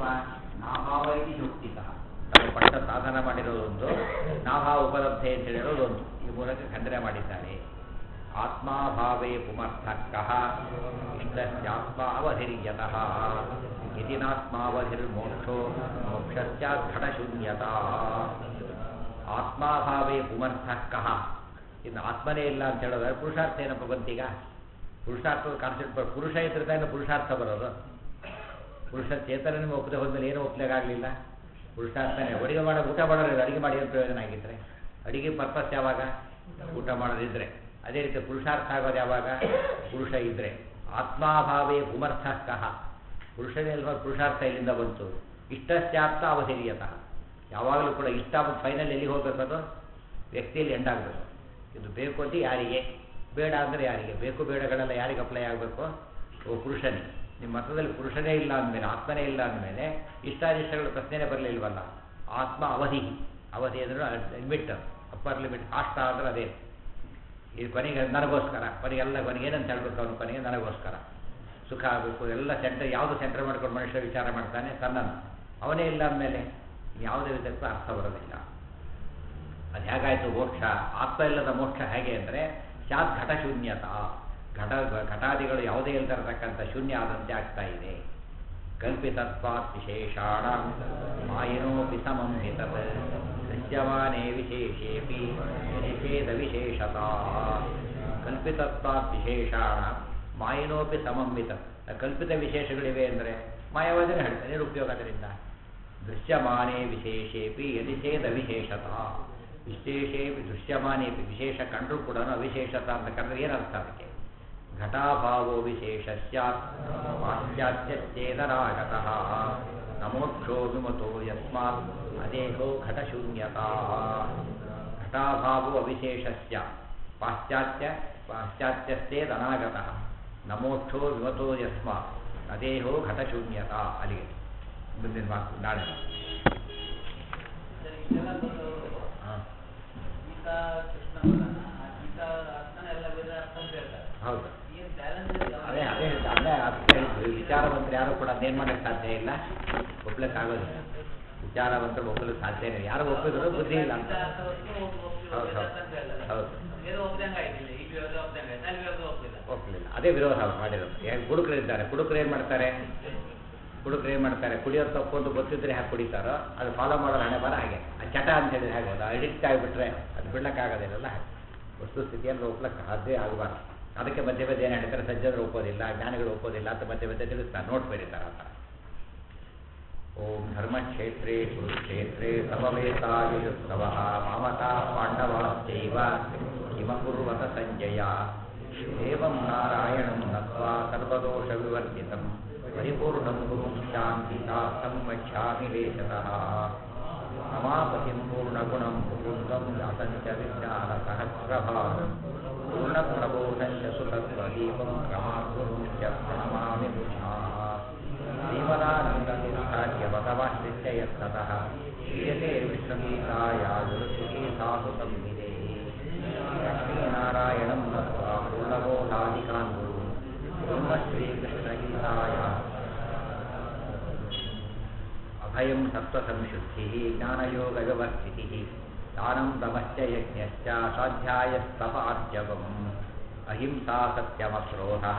ಕಿಮ ನಾಭಾವ ಇತಿ ಯುಕ್ತಿತಃ ತಾವು ಪಟ್ಟ ಸಾಧನ ಮಾಡಿರೋದೊಂದು ನಾಭಾವ ಉಪಲಬ್ಧೆ ಅಂತ ಹೇಳಿರೋದೊಂದು ಈ ಮೂಲಕ ಖಂಡನೆ ಮಾಡಿದ್ದಾರೆ ಆತ್ಮಾಭಾವೇ ಪುಮರ್ಥಃ ಇಷ್ಟಸ್ಯಾತ್ಮ ಅವಧಿರ್ಯತಃ ಇತಿ ನಾತ್ಮಾವಧಿರ್ಮೋಕ್ಷೋ ಮೋಕ್ಷಸ್ಯಾತ್ ಘಟಶೂನ್ಯತಾ ಆತ್ಮಾಭಾವೇ ಪುಮರ್ಥಃ ಇನ್ನು ಆತ್ಮನೇ ಇಲ್ಲ ಅಂತ ಹೇಳಿದ್ರೆ ಪುರುಷಾರ್ಥ ಏನಪ್ಪ ಬಂತೀಗ ಪುರುಷಾರ್ಥದ ಕಾನ್ಸೆಪ್ಟ್ ಪುರುಷ ಇದ್ರೆ ತಾನೇ ಪುರುಷಾರ್ಥ ಬರೋದು ಪುರುಷ ಚೇತನ ನಿಮಗೆ ಒಪ್ಪದೆ ಹೋದ್ಮೇಲೆ ಏನೂ ಒಪ್ಪಲಿಕ್ಕಾಗಲಿಲ್ಲ ಪುರುಷಾರ್ಥನೇ ಅಡುಗೆ ಮಾಡೋ ಊಟ ಮಾಡೋರು ಅಡುಗೆ ಮಾಡಿ ಏನು ಪ್ರಯೋಜನ ಆಗಿದ್ರೆ ಅಡುಗೆ ಪರ್ಪಸ್ ಯಾವಾಗ ಊಟ ಮಾಡೋದಿದ್ರೆ ಅದೇ ರೀತಿ ಪುರುಷಾರ್ಥ ಆಗೋದು ಯಾವಾಗ ಪುರುಷ ಇದ್ರೆ ಆತ್ಮಾಭಾವೇ ಪುಮರ್ಥಃ ಪುರುಷನೇ ಇಲ್ವ ಪುರುಷಾರ್ಥ ಇಲ್ಲಿಂದ ಬಂತು ಇಷ್ಟಸ್ಯಾಪ್ತ ಅವಧಿರ್ಯತಃ ಯಾವಾಗಲೂ ಕೂಡ ಇಷ್ಟ ಫೈನಲ್ ಎಲ್ಲಿಗೆ ಹೋಗ್ಬೇಕದು ವ್ಯಕ್ತಿಯಲ್ಲಿ ಎಂಡ್ ಆಗಬೇಕು ಇದು ಬೇಕು ಅಂತ ಯಾರಿಗೆ ಬೇಡ ಅಂದರೆ ಯಾರಿಗೆ ಬೇಕು ಬೇಡಗಳೆಲ್ಲ ಯಾರಿಗೆ ಅಪ್ಲೈ ಆಗಬೇಕು ಓ ಪುರುಷನೇ ನಿಮ್ಮ ಮತದಲ್ಲಿ ಪುರುಷನೇ ಇಲ್ಲ ಅಂದಮೇಲೆ ಆತ್ಮನೇ ಇಲ್ಲ ಅಂದಮೇಲೆ ಇಷ್ಟಾನಿಷ್ಟಗಳ ಪ್ರಶ್ನೆನೇ ಬರಲಿಲ್ವಲ್ಲ ಆತ್ಮ ಅವಧಿ ಅವಧಿ ಅಂದ್ರೆ ಲಿಮಿಟ್ ಅಪ್ಪರ್ ಲಿಮಿಟ್ ಕಾಷ್ಟ ಅಂದ್ರೆ ಅದೇ ಈ ಕೊನೆಗೆ ನನಗೋಸ್ಕರ ಕೊನೆಗೆಲ್ಲ ಕೊನೆಗೆ ಏನಂತ ಹೇಳ್ಬೇಕು ಅವನು ಕೊನೆಗೆ ನನಗೋಸ್ಕರ ಸುಖ ಆಗಬೇಕು ಎಲ್ಲ ಸೆಂಟರ್ ಯಾವುದು ಸೆಂಟರ್ ಮಾಡ್ಕೊಂಡು ಮನುಷ್ಯ ವಿಚಾರ ಮಾಡ್ತಾನೆ ತನ್ನನ್ನು ಅವನೇ ಇಲ್ಲ ಅಂದಮೇಲೆ ಯಾವುದೇ ವಿಧಕ್ಕೂ ಅರ್ಥ ಬರೋದಿಲ್ಲ ಅದು ಹೇಗಾಯಿತು ಮೋಕ್ಷ ಆತ್ಮ ಇಲ್ಲದ ಮೋಕ್ಷ ಹೇಗೆ ಅಂದರೆ ಸ್ಯಾತ್ ಘಟಶೂನ್ಯತ ಘಟ ಘಟಾದಿಗಳು ಯಾವುದೇ ಇಲ್ದಿರತಕ್ಕಂಥ ಶೂನ್ಯ ಆದಂತೆ ಆಗ್ತಾ ಇದೆ ಕಲ್ಪಿತತ್ವಾತ್ ವಿಶೇಷಾಣ ಮಾಯಿನೋಪಿ ಸಮಂ ಹಿತತ್ ದೃಶ್ಯಮಾನೇ ವಿಶೇಷೇಪಿ ನಿಷೇಧ ವಿಶೇಷತಾ ಕಲ್ಪಿತತ್ವಾತ್ ವಿಶೇಷಾಣ ಮಾಯಿನೋಪಿ ಸಮಂವಿತ ಕಲ್ಪಿತ ವಿಶೇಷಗಳಿವೆ ಅಂದರೆ ಮಾಯವಾದರೆ ಹೇಳ್ತಾನೆ ಏನು ಉಪಯೋಗ ಅದರಿಂದ ದೃಶ್ಯಮಾನೇ ವಿಶೇಷೇಪಿ ಯದಿಷೇಧ ವಿಶೇಷತಾ ವಿಶೇಷೇ ದೃಶ್ಯಮಾನೇಪಿ ವಿಶೇಷ ಕಂಡರೂ ಕೂಡ ಅವಿಶೇಷತ ಅಂತ ಕಂಡ್ರೆ ಏನರ್ಥ ಅದಕ್ಕೆ ಘಟಾಭಾವೋ ವಿಶೇಷ ಸ್ಯಾತ್ ಪಾಶ್ಚಾತ್ಯೇತರಾಗತಃ ನಮೋಕ್ಷೋ ವಿಮತೋ ಯಸ್ಮಾತ್ ಅದೇಹೋ ಘಟಶೂನ್ಯತಾ ಘಟಾಭಾವೋ ಅವಿಶೇಷ ಸ್ಯಾತ್ ಪಾಶ್ಚಾತ್ಯ ಪಾಶ್ಚಾತ್ಯಸ್ತೇದನಾಗತಃ ನಮೋಕ್ಷೋ ವಿಮತೋ ಯಸ್ಮಾತ್ ಅದೇಹೋ ಘಟಶೂನ್ಯತಾ ಅಲ್ಲಿಗೆ ಮುಂದಿನ ಮಾತು ನಾಳೆ ಹಾಂ ಗೀತಾ ಕೃಷ್ಣ ಬರೋಣ. ಆ ಗೀತಾ ಅರ್ಥನ ಎಲ್ಲ ಬೇರೆ ಅರ್ಥ ಅಂತ ಹೇಳ್ತಾರೆ ಹೌದು ಏನ್ ಬ್ಯಾಲೆನ್ಸ್ ಅದೇ ಅದೇ ಅದೇ ಅರ್ಥ ಹೇಳಿದ್ದು ವಿಚಾರವಂತರು ಯಾರು ಕೂಡ ಅದೇನು ಮಾಡಕ್ಕೆ ಸಾಧ್ಯ ಇಲ್ಲ ಒಪ್ಲಿಕ್ಕಾಗೋದಿಲ್ಲ ವಿಚಾರವಂತರು ಒಪ್ಪಲಿಕ್ಕೆ ಸಾಧ್ಯ ಇಲ್ಲ ಯಾರು ಒಪ್ಪಿದ್ರು ಬುದ್ಧಿ ಇಲ್ಲ ಅಂತ ಹೌದು ಹೌದು ಹೌದು ಬೇರೆ ಒಪ್ಪಿದಂಗೆ ಆಯ್ತಿಲ್ಲ ಈ ವಿರೋಧ ಒಪ್ಪಿದಂಗೆ ಆಯ್ತು ಅಲ್ಲಿ ವಿರೋಧ ಒಪ್ಪಿಲ್ಲ ಒಪ್ಪಲಿಲ್ಲ ಅದೇ ವಿರೋಧ ಅವ್ರು ಮಾಡಿರೋದು ಏನು ಹುಡುಗರು ಇದ್ದಾರೆ ಹುಡುಗರು ಏನು ಮಾಡ್ತಾರೆ ಹುಡುಗರು ಏನು ಮಾಡ್ತಾರೆ ಕುಡಿಯೋದು ತಪ್ಪು ಅಂತ ಗೊತ್ತಿದ್ರೆ ಹಾಕಿ ಕುಡಿತಾರೋ ಅದು ಫಾಲೋ ಮಾಡೋದು ಹಣೆ ಬರ ಹಾಗೆ ಆ ಚಟ ಅಂತ ಹೇಳಿದ್ರೆ ಹಾಗೆ ಅದು ಅಡಿಕ್ಟ್ ಆಗಿಬಿಟ್ರೆ ಅದು ಬಿಡ್ಲಕ್ಕಾಗೋದಿಲ್ಲ ಹಾಗೆ ವಸ್ತುಸ್ಥಿತಿಯಲ್ಲಿ ಒಪ್ಲಕ್ಕೆ ಸಾಧ್ಯ ಆಗಬಾರ್ದು ಅದಕ್ಕೆ ಮಧ್ಯೆ ಮಧ್ಯೆ ಏನು ಹೇಳ್ತಾರೆ ಸಜ್ಜನರು ಒಪ್ಪೋದಿಲ್ಲ ಜ್ಞಾನಿಗಳು ಒಪ್ಪೋದಿಲ್ಲ ಅಂತ ಮಧ್ಯೆ ಮಧ್ಯೆ ತಿಳಿಸ್ತಾರೆ ನೋಟ್ ಬರೀತಾರೆ ಆ ಥರ ಓಂ ಧರ್ಮಕ್ಷೇತ್ರೇ ಕುರುಕ್ಷೇತ್ರೇ ಸಮವೇತಾಯುಸ್ತವ ಮಾಮತಾ ಪಾಂಡವಾಶ್ಚೈವ ಕಿಮಕುರ್ವತ ಸಂಜಯ ಏವಂ ನಾರಾಯಣಂ ನತ್ವಾ ಸರ್ವದೋಷವಿವರ್ಜಿತಂ ಪರಿಪೂರ್ಣಂ ಗುರುಂ ಶಾಂತಿದಾಸಂ ವಕ್ಷ್ಯಾಮಿ ಲೇಶತಃ ರಮಾಪತಿಂ ಪೂರ್ಣಗುಣಂ ಮುಕುಂದಂ ವ್ಯಾಸಂಚ ವಿಜ್ಞಾನಸಹಸ್ರಭಾವಂ ಪೂರ್ಣಪ್ರಬೋಧಂಚ ಸುತತ್ವದೀಪಂ ಕ್ರಮಾಗುರುಂಚ ಪ್ರಣಮಾಮಿ ಬುಧಾಃ ದೇವರಾನಂದನಿರ್ಧಾರ್ಯವತವಾಶ್ರಿತ್ಯ ಯತ್ತತಃ ಕ್ರಿಯತೆ ವಿಷ್ಣುಗೀತಾಯ ಗುರುಸುಗೀತಾಸು ಸಂವಿದೆ ಲಕ್ಷ್ಮೀನಾರಾಯಣಂ ನತ್ವಾ ಪೂರ್ಣಬೋಧಾಧಿಕಾನ್ ಗುರು ಬ್ರಹ್ಮಶ್ರೀಕೃಷ್ಣಗೀತಾಯ ಅಭಯಂ ಸತ್ವಸಂಶುದ್ಧಿ ಜ್ಞಾನಯೋಗವ್ಯವಸ್ಥಿತಿ ದಾನಂ ದಮಶ್ಚ ಯಜ್ಞಶ್ಚ ಸ್ವಾಧ್ಯಾಯಸ್ತಪಾರ್ಜವಂ ಅಹಿಂಸಾ ಸತ್ಯಮಕ್ರೋಧಃ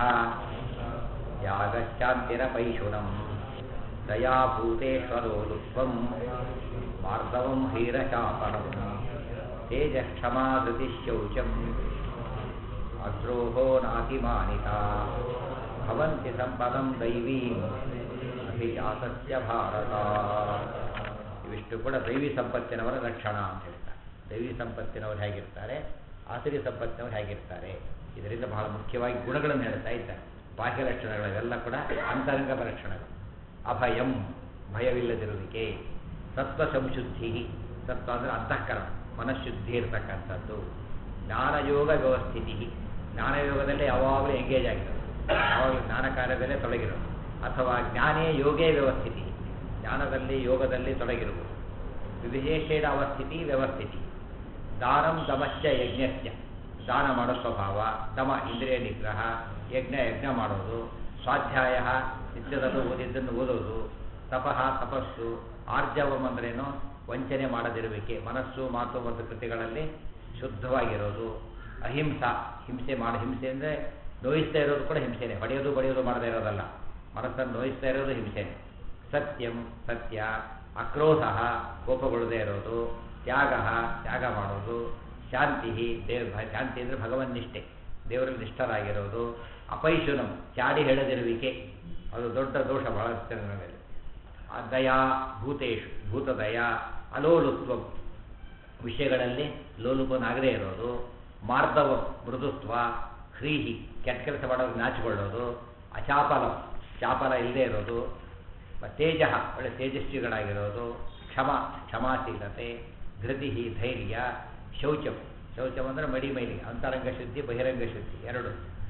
ಯಾಗಶ್ಚಾಂತಿರಪೈಶುನಂ ದಯಾಭೂತೇಶ್ವರೋ ಲುಪ್ವಂ ಮಾರ್ದವಂ ಹೀರಚಾಪರಂ ತೇಜಕ್ಷಮಾ ಧೃತಿಶೌಚಂ ಅದ್ರೋಹೋ ನಾತಿಮಾನಿತಾ ಭವಂತಿ ಸಂಪದಂ ದೈವೀಂ ಅಭಿಜಾತಸ್ಯ ಭಾರತ ಇವಿಷ್ಟು ಕೂಡ ದೈವಿ ಸಂಪತ್ತಿನವರ ಲಕ್ಷಣ ಅಂತ ಹೇಳ್ತಾರೆ ದೈವಿ ಸಂಪತ್ತಿನವರು ಹೇಗಿರ್ತಾರೆ ಆಸುರಿ ಸಂಪತ್ತಿನವರು ಹೇಗಿರ್ತಾರೆ ಇದರಿಂದ ಬಹಳ ಮುಖ್ಯವಾಗಿ ಗುಣಗಳನ್ನು ಹೇಳ್ತಾ ಇದ್ದಾರೆ ಬಾಹ್ಯ ಲಕ್ಷಣಗಳು ಇವೆಲ್ಲ ಕೂಡ ಅಂತರಂಗದ ಲಕ್ಷಣಗಳು ಅಭಯಂ ಭಯವಿಲ್ಲದಿರುವಿಕೆ ಸತ್ವ ಸಂಶುದ್ಧಿ ಸತ್ವ ಅಂದರೆ ಅಂತಃಕರಣ ಮನಃಶುದ್ಧಿ ಇರತಕ್ಕಂಥದ್ದು ಜ್ಞಾನಯೋಗ ವ್ಯವಸ್ಥಿತಿ ಜ್ಞಾನಯೋಗದಲ್ಲೇ ಯಾವಾಗಲೂ ಎಂಗೇಜ್ ಆಗಿರೋದು ಯಾವಾಗಲೂ ಜ್ಞಾನ ಕಾರ್ಯದಲ್ಲೇ ತೊಡಗಿರೋದು ಅಥವಾ ಜ್ಞಾನೇ ಯೋಗೇ ವ್ಯವಸ್ಥಿತಿ ಜ್ಞಾನದಲ್ಲಿ ಯೋಗದಲ್ಲಿ ತೊಡಗಿರುವುದು ವಿಶೇಷೇಣ ಅವಸ್ಥಿತಿ ವ್ಯವಸ್ಥಿತಿ ದಾನಂ ದಮಶ್ಚ ಯಜ್ಞಶ್ಚ ದಾನ ಮಾಡೋ ಸ್ವಭಾವ ದಮ ಇಂದ್ರಿಯ ನಿಗ್ರಹ ಯಜ್ಞ ಯಜ್ಞ ಮಾಡೋದು ಸ್ವಾಧ್ಯಾಯ ನಿತ್ಯದಲ್ಲೂ ಓದಿದ್ದನ್ನು ಓದೋದು ತಪಃ ತಪಸ್ಸು ಆರ್ಜವಂ ಅಂದ್ರೇನು ವಂಚನೆ ಮಾಡದಿರುವಿಕೆ ಮನಸ್ಸು ಮಾತು ಮತ್ತು ಕೃತಿಗಳಲ್ಲಿ ಶುದ್ಧವಾಗಿರೋದು ಅಹಿಂಸಾ ಹಿಂಸೆ ಮಾಡ ಹಿಂಸೆ ಅಂದರೆ ನೋಯಿಸ್ತಾ ಇರೋದು ಕೂಡ ಹಿಂಸೆನೇ ಹೊಡೆಯೋದು ಬಡಿಯೋದು ಮಾಡದೇ ಇರೋದಲ್ಲ ಮನಸ್ಸನ್ನು ನೋಯಿಸ್ತಾ ಇರೋದು ಹಿಂಸೆನೇ ಸತ್ಯಂ ಸತ್ಯ ಅಕ್ರೋಧ ಕೋಪಗೊಳ್ಳದೇ ಇರೋದು ತ್ಯಾಗ ತ್ಯಾಗ ಮಾಡೋದು ಶಾಂತಿ ದೇವ್ ಶಾಂತಿ ಅಂದರೆ ಭಗವನ್ನಿಷ್ಠೆ ದೇವರಲ್ಲಿ ನಿಷ್ಠರಾಗಿರೋದು ಅಪೈಶುನಂ ಚಾಡಿ ಹೇಳದಿರುವಿಕೆ ಅದು ದೊಡ್ಡ ದೋಷ ಬಹಳ ಜನರ ಮೇಲೆ ಆ ದಯಾ ಭೂತೇಶು ಭೂತದಯ ಅಲೋಲುತ್ವ ವಿಷಯಗಳಲ್ಲಿ ಲೋಲುಪನಾಗದೇ ಇರೋದು ಮಾರ್ದವ ಮೃದುತ್ವ ಹ್ರೀಹಿ ಕೆಟ್ಟ ಕೆಲಸ ಮಾಡೋದು ನಾಚಿಕೊಳ್ಳೋದು ಅಚಾಪಲ ಚಾಪಲ ಇಲ್ಲದೆ ಇರೋದು ತೇಜ ಒಳ್ಳೆ ತೇಜಸ್ವಿಗಳಾಗಿರೋದು ಕ್ಷಮ ಕ್ಷಮಾಶೀಲತೆ ಧೃತಿ ಧೈರ್ಯ ಶೌಚಂ ಶೌಚಂ ಅಂದರೆ ಮಡಿ ಮೈಲಿ ಅಂತರಂಗ ಶುದ್ಧಿ ಬಹಿರಂಗ ಶುದ್ಧಿ ಎರಡು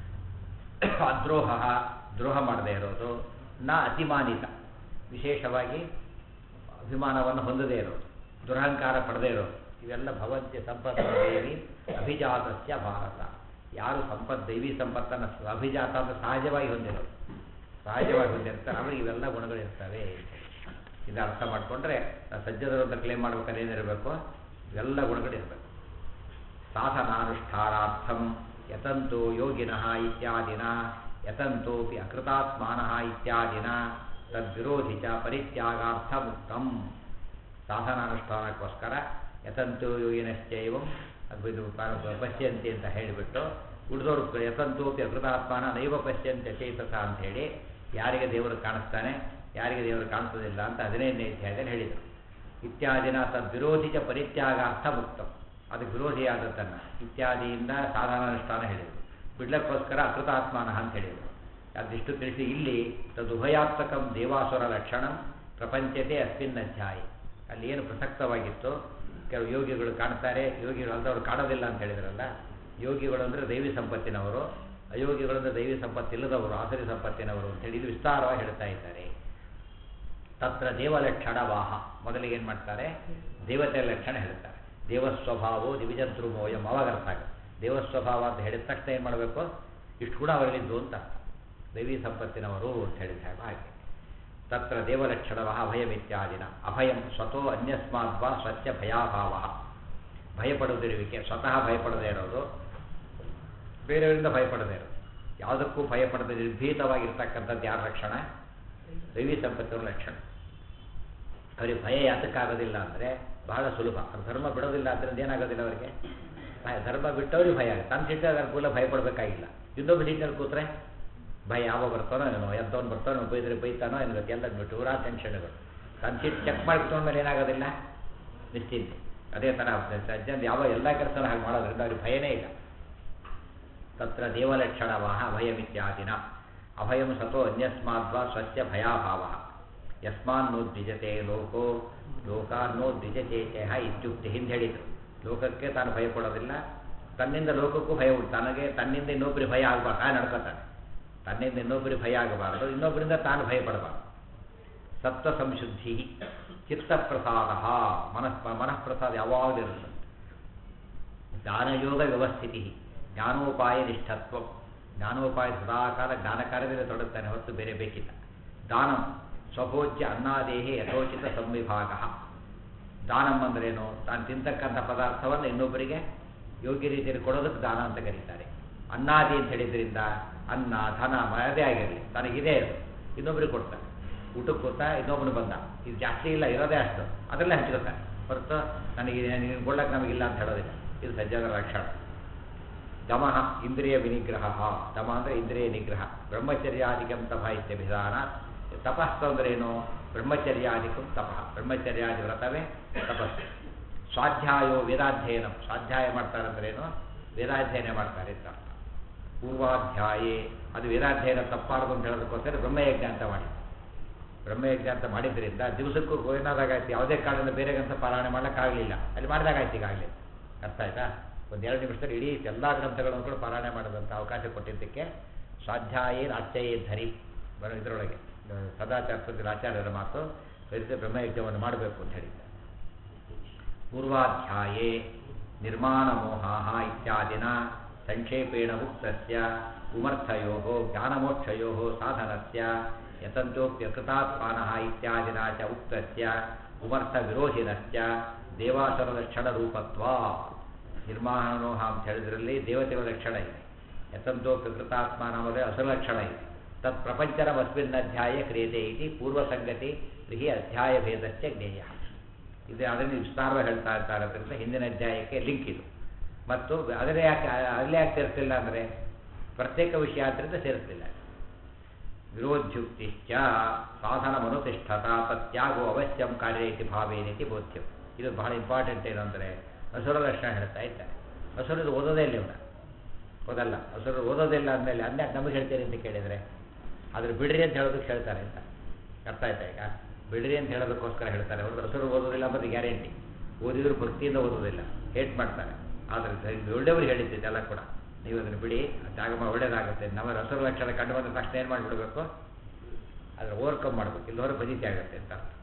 ಅದ್ರೋಹ ದ್ರೋಹ ಮಾಡದೇ ಇರೋದು ನ ಅತಿಮಾನಿತ ವಿಶೇಷವಾಗಿ ಅಭಿಮಾನವನ್ನು ಹೊಂದದೇ ಇರೋದು ದುರಹಂಕಾರ ಪಡೆದೇ ಇರೋದು ಇವೆಲ್ಲ ಭವಂತಿ ಸಂಪತ್ತ ದೇವಿ ಅಭಿಜಾತಸ್ಯ ಭಾರತ ಯಾರು ಸಂಪತ್ ದೈವಿ ಸಂಪತ್ತನ್ನು ಅಭಿಜಾತ ಅಂತ ಸಹಜವಾಗಿ ಹೊಂದಿರೋದು ಸಹಜವಾಗಿ ಹೊಂದಿರ್ತಾರೆ ಅವರಿಗೆ ಇವೆಲ್ಲ ಗುಣಗಳಿರ್ತವೆ ಇದು ಅರ್ಥ ಮಾಡಿಕೊಂಡ್ರೆ ಸಜ್ಜದರು ಅಂತ ಕ್ಲೇಮ್ ಮಾಡ್ಬೇಕಾದ್ರೆ ಏನಿರಬೇಕು ಇವೆಲ್ಲ ಗುಣಗಳಿರಬೇಕು ಸಾಧನಾನುಷ್ಠಾನಾರ್ಥಂ ಯತಂತೋ ಯೋಗಿನಃ ಇತ್ಯಾದಿನ ಯತಂತೋಪಿ ಅಕೃತಾತ್ಮಾನಃ ಇತ್ಯಾದಿನ ತದ್ವಿರೋಧಿ ಚ ಪರಿತ್ಯಾಗಾರ್ಥ ಮುಕ್ತಂ ಸಾಧನಾನುಷ್ಠಾನಕ್ಕೋಸ್ಕರ ಯತಂತೋ ಯೋಗಿನಶ್ಚೈವಂ ಅದು ಇದು ಪ- ಪಶ್ಯಂತಿ ಅಂತ ಹೇಳಿಬಿಟ್ಟು ಉಳಿದವರು ಯತಂತೋಪಿ ಅಕೃತಾತ್ಮಾನ ನೈವ ಪಶ್ಯಂತ್ಯ ಚೇತಸ ಅಂತ ಹೇಳಿ ಯಾರಿಗೆ ದೇವರು ಕಾಣಿಸ್ತಾನೆ ಯಾರಿಗೆ ದೇವರು ಕಾಣಿಸೋದಿಲ್ಲ ಅಂತ ಹದಿನೈದನೇ ಅಧ್ಯಾಯದಲ್ಲಿ ಹೇಳಿದರು ಇತ್ಯಾದಿನ ತದ್ವಿರೋಧಿ ಚ ಪರಿತ್ಯಾಗಾರ್ಥ ಮುಕ್ತಂ ಅದಕ್ಕೆ ವಿರೋಧಿಯಾದದ್ದನ್ನು ಇತ್ಯಾದಿಯಿಂದ ಸಾಧನಾನುಷ್ಠಾನ ಹೇಳಿದರು ಬಿಡ್ಲಕ್ಕೋಸ್ಕರ ಅಕೃತಾತ್ಮಾನ ಅಂತ ಹೇಳಿದರು ಅದಿಷ್ಟು ತಿಳಿಸಿ ಇಲ್ಲಿ ತದುಭಯಾತ್ಮಕಂ ದೇವಾಸುರ ಲಕ್ಷಣಂ ಪ್ರಪಂಚತೆ ಅಸ್ಮಿನ್ ಅಧ್ಯಾಯ ಅಲ್ಲಿ ಏನು ಪ್ರಸಕ್ತವಾಗಿತ್ತು ಕೆಲವು ಯೋಗಿಗಳು ಕಾಣ್ತಾರೆ ಯೋಗಿಗಳು ಅಲ್ಲದವ್ರು ಕಾಣೋದಿಲ್ಲ ಅಂತ ಹೇಳಿದ್ರಲ್ಲ ಯೋಗಿಗಳು ಅಂದರೆ ದೈವಿ ಸಂಪತ್ತಿನವರು ಅಯೋಗಿಗಳು ಅಂದರೆ ದೈವಿ ಸಂಪತ್ತಿಲ್ಲದವರು ಆಸರಿ ಸಂಪತ್ತಿನವರು ಅಂತೇಳಿ ಇದು ವಿಸ್ತಾರವಾಗಿ ಹೇಳ್ತಾ ಇದ್ದಾರೆ ತತ್ರ ದೇವಲಕ್ಷಣ ವಾಹ ಮೊದಲಿಗೆ ಏನು ಮಾಡ್ತಾರೆ ದೇವತೆಯ ಲಕ್ಷಣ ಹೇಳ್ತಾರೆ ದೇವಸ್ವಭಾವೋ ದಿವಿಜದ್ರುಮೋಯಂ ಅವಾಗ ಅರ್ಥ ಆಗುತ್ತೆ ದೇವಸ್ವಭಾವ ಅಂತ ಹೇಳಿದ ತಕ್ಷಣ ಏನು ಮಾಡಬೇಕು ಇಷ್ಟು ಕೂಡ ಅವರಲ್ಲಿದ್ದು ಅಂತ ಅರ್ಥ. ದೈವಿ ಸಂಪತ್ತಿನವರು ಅಂತ ಹೇಳಿದಾಗ ಹಾಗೆ ತತ್ರ ದೇವಲಕ್ಷಣವ ಅಭಯಮಿತ್ಯಾದಿನ ಅಭಯಂ ಸ್ವತೋ ಅನ್ಯಸ್ಮಾದ್ವಾ ಸ್ವಚ್ಛ ಭಯಾಭಾವ ಭಯಪಡದಿರುವಿಕೆ ಸ್ವತಃ ಭಯಪಡದೇ ಇರೋದು ಬೇರೆಯವರಿಂದ ಭಯಪಡದೇ ಇರೋದು ಯಾವುದಕ್ಕೂ ಭಯಪಡದೆ ನಿರ್ಭೀತವಾಗಿರ್ತಕ್ಕಂಥದ್ದು ಯಾರ ಲಕ್ಷಣ ದೈವಿ ಸಂಪತ್ತಿನ ಲಕ್ಷಣ ಅವರಿಗೆ ಭಯ ಯಾತಕ್ಕಾಗೋದಿಲ್ಲ ಅಂದರೆ ಬಹಳ ಸುಲಭ ಅವ್ರು ಧರ್ಮ ಬಿಡೋದಿಲ್ಲ ಅದರಿಂದ ಏನಾಗೋದಿಲ್ಲ ಅವರಿಗೆ ಭಯ ಧರ್ಮ ಬಿಟ್ಟವ್ರಿಗೆ ಭಯ ಆಗುತ್ತೆ ತನ್ನ ಸಿಟ್ಟಿಗೆ ಅನುಕೂಲ ಭಯ ಪಡಬೇಕಾಗಿಲ್ಲ ಇನ್ನೊಬ್ಬ ಸೀಟಲ್ಲಿ ಕೂತ್ರೆ ಭಯ ಯಾವ ಬರ್ತಾನೋ ಏನೋ ಎಂಥವ್ನು ಬರ್ತಾನೋ ಬೈದ್ರೆ ಬೈತಾನೋ ಏನೋ ಗೊತ್ತು ಎಲ್ಲ ನೂರಾ ಟೆನ್ಷನ್ಗಳು ತನ್ನ ಸೀಟ್ ಚೆಕ್ ಮಾಡಿಕೊಂಡ್ಮೇಲೆ ಏನಾಗೋದಿಲ್ಲ ನಿಶ್ಚಿಂತೆ ಅದೇ ಥರ ಸಜ್ಜನ ಯಾವ ಎಲ್ಲ ಕೆಲಸನೂ ಹಾಗೆ ಮಾಡೋದ್ರಿಂದ ಅವ್ರಿಗೆ ಭಯನೇ ಇಲ್ಲ ತತ್ರ ದೇವಲಕ್ಷಣವಾಹ ಅಭಯಮಿತ್ಯಾದಿನ ಅಭಯಂ ಸತೋ ಅನ್ಯಸ್ಮಾದ್ವಾ ಸ್ವಸ್ಯ ಭಯಾಭಾವ ಯಸ್ಮಾನ್ನೋದ್ವಿಜತೆ ಲೋಕೋ ಲೋಕಾನ್ನೋದ್ವಿಜತೆ ಚೇಹ ಇತ್ಯುಕ್ತಿ ಹಿಂದೆ ಹೇಳಿದರು ಲೋಕಕ್ಕೆ ತಾನು ಭಯಪಡೋದಿಲ್ಲ ತನ್ನಿಂದ ಲೋಕಕ್ಕೂ ಭಯ ಉಂಟು ತನಗೆ ತನ್ನಿಂದ ಇನ್ನೊಬ್ಬರಿಗೆ ಭಯ ಆಗಬಾರ್ದು ಆ ನಡ್ಕೋತಾನೆ ತನ್ನಿಂದ ಇನ್ನೊಬ್ಬರಿಗೆ ಭಯ ಆಗಬಾರ್ದು ಇನ್ನೊಬ್ಬರಿಂದ ತಾನು ಭಯಪಡಬಾರ್ದು ಸತ್ವ ಸಂಶುದ್ಧಿ ಚಿತ್ತಪ್ರಸಾದ ಮನಃ ಮನಃಪ್ರಸಾದ ಯಾವಾಗಲಿರುತ್ತೆ ಜ್ಞಾನಯೋಗ ವ್ಯವಸ್ಥಿತಿ ಜ್ಞಾನೋಪಾಯ ನಿಷ್ಠತ್ವ ಜ್ಞಾನೋಪಾಯ ಸದಾಕಾಲ ಜ್ಞಾನ ಕಾರ್ಯದಲ್ಲಿ ತೊಡಗುತ್ತಾನೆ ಹೊರತು ಬೇರೆ ಬೇಕಿಲ್ಲ ದಾನಂ ಸ್ವಭೋಜ್ಯ ಅನ್ನಾದೇಹಿ ಯಥೋಚಿತ ಸಂವಿಭಾಗ ದಾನಂ ಅಂದ್ರೇನು ತಾನು ತಿಂತಕ್ಕಂಥ ಪದಾರ್ಥವನ್ನು ಇನ್ನೊಬ್ಬರಿಗೆ ಯೋಗ್ಯ ರೀತಿಯಲ್ಲಿ ಕೊಡೋದಕ್ಕೆ ದಾನ ಅಂತ ಕರೀತಾರೆ ಅನ್ನಾದಿ ಅಂತ ಹೇಳಿದ್ರಿಂದ ಅನ್ನ ಧನ ಅದೇ ಆಗಿರಲಿ ತನಗಿದೆ ಅದು ಇನ್ನೊಬ್ಬರಿಗೆ ಕೊಡ್ತಾನೆ ಊಟಕ್ಕೆ ಕೂತ ಇನ್ನೊಬ್ಬನು ಬಂದ ಇದು ಜಾಸ್ತಿ ಇಲ್ಲ ಇರೋದೇ ಅಷ್ಟು ಅದರಲ್ಲೇ ಹಂಚ್ಕೊತಾನೆ ಹೊರತು ನನಗೆ ನೀನು ಕೊಡ್ಲಕ್ಕೆ ನಮಗಿಲ್ಲ ಅಂತ ಹೇಳೋದಿಲ್ಲ ಇದು ಸಜ್ಜನರ ಲಕ್ಷಣ ದಮಃ ಇಂದ್ರಿಯ ವಿನಿಗ್ರಹ ದಮ ಅಂದರೆ ಇಂದ್ರಿಯ ನಿಗ್ರಹ ಬ್ರಹ್ಮಚರ್ಯಾಧಿಕಂ ತಪ ಇತ್ಯಭಿಧಾನ ತಪಸ್ಸು ಅಂದ್ರೇನು ಬ್ರಹ್ಮಚರ್ಯಾಧಿಕಂ ತಪಃ ಬ್ರಹ್ಮಚರ್ಯಾದಿ ವ್ರತವೇ ತಪಸ್ಸು ಸ್ವಾಧ್ಯಾಯೋ ವೇದಾಧ್ಯಯನ ಸ್ವಾಧ್ಯಾಯ ಮಾಡ್ತಾರೆ ಅಂದ್ರೇನು ವೇದಾಧ್ಯಯನ ಮಾಡ್ತಾರೆ ಅಂತ ಅರ್ಥ. ಪೂರ್ವಾಧ್ಯಾಯೇ ಅದು ವೇದಾಧ್ಯಯನ ತಪ್ಪಾರದು ಅಂತ ಹೇಳೋದಕ್ಕೋಸ್ಕರ ಬ್ರಹ್ಮಯಜ್ಞ ಅಂತ ಮಾಡಿ ಬ್ರಹ್ಮಯಜ್ಞ ಅಂತ ಮಾಡಿದ್ರಿಂದ ದಿವಸಕ್ಕೂ ಏನಾದಾಗಾಯ್ತು ಯಾವುದೇ ಕಾರಣದಿಂದ ಬೇರೆ ಗ್ರಂಥ ಪಾರಾಯಣ ಮಾಡೋಕ್ಕಾಗಲಿಲ್ಲ ಅಲ್ಲಿ ಮಾಡಿದಾಗಾಯ್ತು ಈಗಾಗಲೇ ಅರ್ಥ ಆಯ್ತಾ ಒಂದು ಎರಡು ನಿಮಿಷದಲ್ಲಿ ಇಡೀ ಎಲ್ಲ ಗ್ರಂಥಗಳನ್ನು ಕೂಡ ಪಾರಾಯಣ ಮಾಡೋದಂಥ ಅವಕಾಶ ಕೊಟ್ಟಿದ್ದಕ್ಕೆ ಸ್ವಾಧ್ಯಾಯೇ ಆಚಾರ್ಯ ಧರಿ ಬರೋ ಇದರೊಳಗೆ ಸದಾಚಾರ ಆಚಾರ್ಯರ ಮಾತು ಕಲಿತ ಬ್ರಹ್ಮಯಜ್ಞವನ್ನು ಮಾಡಬೇಕು ಅಂತ ಹೇಳಿದ್ದಾರೆ ಪೂರ್ವಾಧ್ಯಾಯೇ ನಿರ್ಮಾಣಮೋಹಾಹ ಇತ್ಯಾದಿನ ಸಂಕ್ಷೇಪೇಣ ಉಕ್ತಸ್ಯ ಉಮರ್ಥಯೋ ಜ್ಞಾನಮೋಕ್ಷಯೋ ಸಾಧನಸ್ಯ ಯತಂತೋಪ್ಯಕೃತಾತ್ಮಾನಃ ಇತ್ಯಾದಿನ ಚ ಉಕ್ತಸ್ಯ ಉಮರ್ಥ ವಿರೋಧಿನಶ್ಚ ದೇವಾಸುರ ಲಕ್ಷಣ ರೂಪತ್ವ ನಿರ್ಮಾಣೋಹ ಅಂತ ಹೇಳಿದ್ರಲ್ಲಿ ದೇವತೆಗಳ ಲಕ್ಷಣ ಇದೆ ಯತಂತೋಪ್ಯಕೃತಾತ್ಮಾನ ಅಂದರೆ ಅಸುರ ಲಕ್ಷಣ ಇದೆ ತತ್ ಪ್ರಪಂಚನ ಅಸ್ಮಿನ್ ಅಧ್ಯಾಯ ಕ್ರಿಯತೆ ಇತಿ ಪೂರ್ವಸಂಗತಿ ಗೃಹಿ ಅಧ್ಯಾಯ ಭೇದಶ್ಚ ಜ್ಞೇಯ ಇದು ಅದನ್ನು ವಿಸ್ತಾರವಾಗಿ ಹೇಳ್ತಾ ಇರ್ತಾರೆ ಅದರಿಂದ ಹಿಂದಿನ ಅಧ್ಯಾಯಕ್ಕೆ ಲಿಂಕ್ ಇದು ಮತ್ತು ಅದರೇ ಯಾಕೆ ಅಲ್ಲೇ ಯಾಕೆ ಸೇರಿಸ್ತಿಲ್ಲ ಅಂದರೆ ಪ್ರತ್ಯೇಕ ವಿಷಯ ಆದ್ದರಿಂದ ಸೇರಿಸ್ತಿಲ್ಲ ವಿರೋಧ್ಯುಕ್ತಿಶ್ಚ ಸಾಧನಮನುತಿಷ್ಠತ ತತ್ಯಾಗೋ ಅವಶ್ಯಂ ಕಾರ್ಯ ಇತಿ ಭಾವೇನಿತಿ ಬೋಧ್ಯಂ ಇದು ಬಹಳ ಇಂಪಾರ್ಟೆಂಟ್ ಏನು ಅಂದರೆ ಹಸುರ ಲಕ್ಷಣ ಹೇಳ್ತಾ ಇದ್ದಾರೆ ಹಸುರದು ಓದೋದೇ ಇಲ್ಲ ಇವನ ಓದಲ್ಲ ಹಸುರು ಓದೋದಿಲ್ಲ ಅಂದಮೇಲೆ ಅನ್ಯಾಕೆ ನಮಗೆ ಹೇಳ್ತೀರಿ ಅಂತ ಕೇಳಿದರೆ ಆದ್ರೆ ಬಿಡ್ರಿ ಅಂತ ಹೇಳೋದಕ್ಕೆ ಹೇಳ್ತಾರೆ ಅಂತ ಅರ್ಥ ಆಯ್ತಾ ಈಗ ಬಿಡ್ರಿ ಅಂತ ಹೇಳೋದಕ್ಕೋಸ್ಕರ ಹೇಳ್ತಾರೆ ಅವ್ರದ್ದು ಹಸುರು ಓದೋದಿಲ್ಲ ಮತ್ತು ಗ್ಯಾರಂಟಿ ಓದಿದ್ರು ಭಕ್ತಿಯಿಂದ ಓದೋದಿಲ್ಲ ಹೇಟ್ ಮಾಡ್ತಾರೆ ಆದರೆ ಒಳ್ಳೆಯವರು ಹೇಳಿದ್ದಿದೆ ಎಲ್ಲ ಕೂಡ ನೀವು ಅದನ್ನು ಬಿಡಿ ಜಾಗ ಒಳ್ಳೇದಾಗುತ್ತೆ ನಮ್ಮ ಹಸುರು ಲಕ್ಷಣ ಕಂಡು ಬಂದ ತಕ್ಷಣ ಏನು ಮಾಡಿಬಿಡ್ಬೇಕು ಅದನ್ನು ಓವರ್ಕಮ್ ಮಾಡಬೇಕು ಇಲ್ಲವರೆ ಬಜಿತಿ ಆಗುತ್ತೆ ಅಂತ ಅರ್ಥ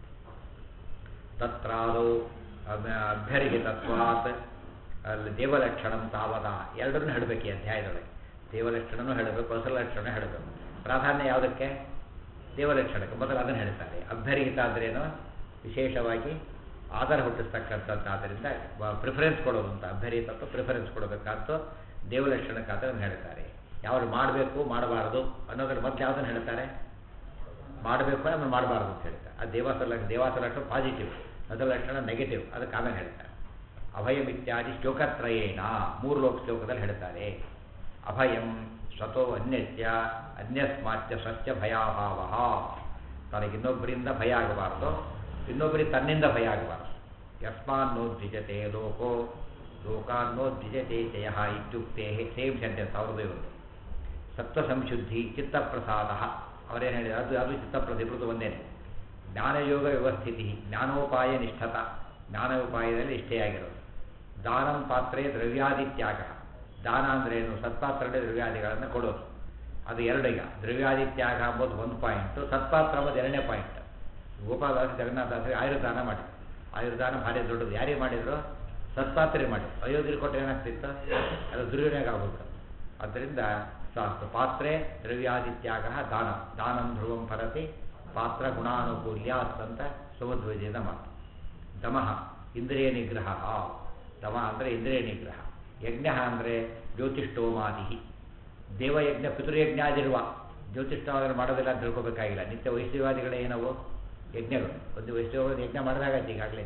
ತತ್ರಾದೌ ಅಭ್ಯರಿಹಿತತ್ವಾತ್ ಅಲ್ಲಿ ದೇವಲಕ್ಷಣಂ ತಾವದ ಎರಡನ್ನೂ ಹೇಳಬೇಕು ಈ ಅಧ್ಯಾಯದೊಳಗೆ ದೇವಲಕ್ಷಣನೂ ಹೇಳಬೇಕು ಹೊಸ ಲಕ್ಷಣ ಹೇಳಬೇಕು ಪ್ರಾಧಾನ್ಯ ಯಾವುದಕ್ಕೆ ದೇವಲಕ್ಷಣಕ್ಕೆ ಮೊದಲು ಅದನ್ನು ಹೇಳ್ತಾರೆ ಅಭ್ಯರಿಹಿತ ಅಂದ್ರೇನು ವಿಶೇಷವಾಗಿ ಆಧಾರ ಹುಟ್ಟಿಸ್ತಕ್ಕಂಥದ್ದಾದ್ದರಿಂದ ಪ್ರಿಫರೆನ್ಸ್ ಕೊಡೋದು ಅಂತ ಅಭ್ಯರಿಹಿತತ್ವ ಪ್ರಿಫರೆನ್ಸ್ ಕೊಡಬೇಕಾದ್ದು ದೇವಲಕ್ಷಣಕ್ಕೆ ಅದನ್ನು ಹೇಳ್ತಾರೆ ಯಾವ್ದು ಮಾಡಬೇಕು ಮಾಡಬಾರದು ಅನ್ನೋದ್ರ ಮೊದಲು ಯಾವುದನ್ನು ಹೇಳ್ತಾರೆ ಮಾಡಬೇಕು ಆಮೇಲೆ ಮಾಡಬಾರ್ದು ಅಂತ ಹೇಳ್ತಾರೆ ಆ ದೇವಾಸ ಲಕ್ಷ ದೇವಾಸ ಲಕ್ಷಣ ಪಾಸಿಟಿವ್ ಅದರ ಲಕ್ಷಣ ನೆಗೆಟಿವ್ ಅದಕ್ಕೆ ಆಮೇಲೆ ಹೇಳ್ತಾರೆ ಅಭಯಂ ಇತ್ಯಾದಿ ಶ್ಲೋಕತ್ರಯೇಣ ಮೂರು ಲೋಕ ಶ್ಲೋಕದಲ್ಲಿ ಹೇಳ್ತಾರೆ ಅಭಯಂ ಸ್ವತೋ ಅನ್ಯಸ್ಯ ಅನ್ಯಸ್ಮಾತ್ಯ ಸ್ವಚ್ಛ ಭಯಾಭಾವ ತನಗಿನ್ನೊಬ್ಬರಿಂದ ಭಯ ಆಗಬಾರ್ದು ಇನ್ನೊಬ್ಬರಿಗೆ ತನ್ನಿಂದ ಭಯ ಆಗಬಾರ್ದು ಯಸ್ಮಾನ್ನೋದ್ವಿಜತೆ ಲೋಕೋ ಲೋಕಾನ್ನೋದ್ವಿಜತೆ ಜಯ ಇತ್ಯುಕ್ತೆ ಸೇಮ್ ಸೆಂಟೆನ್ಸ್ ಅವ್ರದ್ದು ಇವರು ಸತ್ವ ಸಂಶುದ್ಧಿ ಚಿತ್ತಪ್ರಸಾದ ಅವರೇನು ಹೇಳಿದ್ರು ಅದು ಅದು ಚಿತ್ತಪ್ರಸ ಇಬ್ಬರದು ಒಂದೇನೆ ಜ್ಞಾನಯೋಗ ವ್ಯವಸ್ಥಿತಿ ಜ್ಞಾನೋಪಾಯ ನಿಷ್ಠತ ಜ್ಞಾನೋಪಾಯದಲ್ಲಿ ನಿಷ್ಠೆಯಾಗಿರೋದು ದಾನಂ ಪಾತ್ರೆ ದ್ರವ್ಯಾದಿತ್ಯಾಗ ದಾನ ಅಂದ್ರೇನು ಸತ್ಪಾತ್ರಡೆ ದ್ರವ್ಯಾದಿಗಳನ್ನು ಕೊಡೋದು ಅದು ಎರಡು ಈಗ ದ್ರವ್ಯಾದಿತ್ಯಾಗ ಅಂಬೋದು ಒಂದು ಪಾಯಿಂಟು ಸತ್ಪಾತ್ರ ಅಂಬೋದು ಎರಡನೇ ಪಾಯಿಂಟ್ ಗೋಪಾಲದಾಸ ಜಗನ್ನಾಥದಾಸರಿಗೆ ಆಯುರ್ದಾನ ಮಾಡಿದ್ರು ಆಯುರ್ದಾನ ಭಾರಿ ದೊಡ್ಡದು ಯಾರಿಗೆ ಮಾಡಿದ್ರು ಸತ್ಪಾತ್ರೆ ಮಾಡಿ ಅಯೋಧ್ಯೆ ಕೊಟ್ಟರೆ ಏನಾಗ್ತಿತ್ತು ಅದು ದುರ್ವಿನಿಯೋಗ ಆಗೋಗ್ಬಿಡು ಆದ್ದರಿಂದ ಪಾತ್ರೆ ದ್ರವ್ಯಾದಿತ್ಯಾಗ ದಾನ ದಾನಂ ಧ್ರುವಂ ಫಲತಿ ಪಾತ್ರ ಗುಣಾನುಕೂಲ್ಯಾತ್ ಅಂತ ಸುಮಧ್ವಜದ ಮಾತು ದಮಃ ಇಂದ್ರಿಯ ನಿಗ್ರಹ ದಮ ಅಂದರೆ ಇಂದ್ರಿಯ ನಿಗ್ರಹ ಯಜ್ಞ ಅಂದರೆ ಜ್ಯೋತಿಷ್ಠೋಮಾದಿ ದೇವಯಜ್ಞ ಪಿತೃಯಜ್ಞಾದಿರುವ ಜ್ಯೋತಿಷ್ಠವಾದ್ರೆ ಮಾಡೋದಿಲ್ಲ ಅಂತ ತಿಳ್ಕೊಬೇಕಾಗಿಲ್ಲ ನಿತ್ಯ ವೈಷ್ಣವಾದಿಗಳೇ ಏನವು ಯಜ್ಞಗಳು ಒಂದು ವೈಷ್ಣವ ಯಜ್ಞ ಮಾಡಿದಾಗತ್ತೆ ಈಗಾಗಲೇ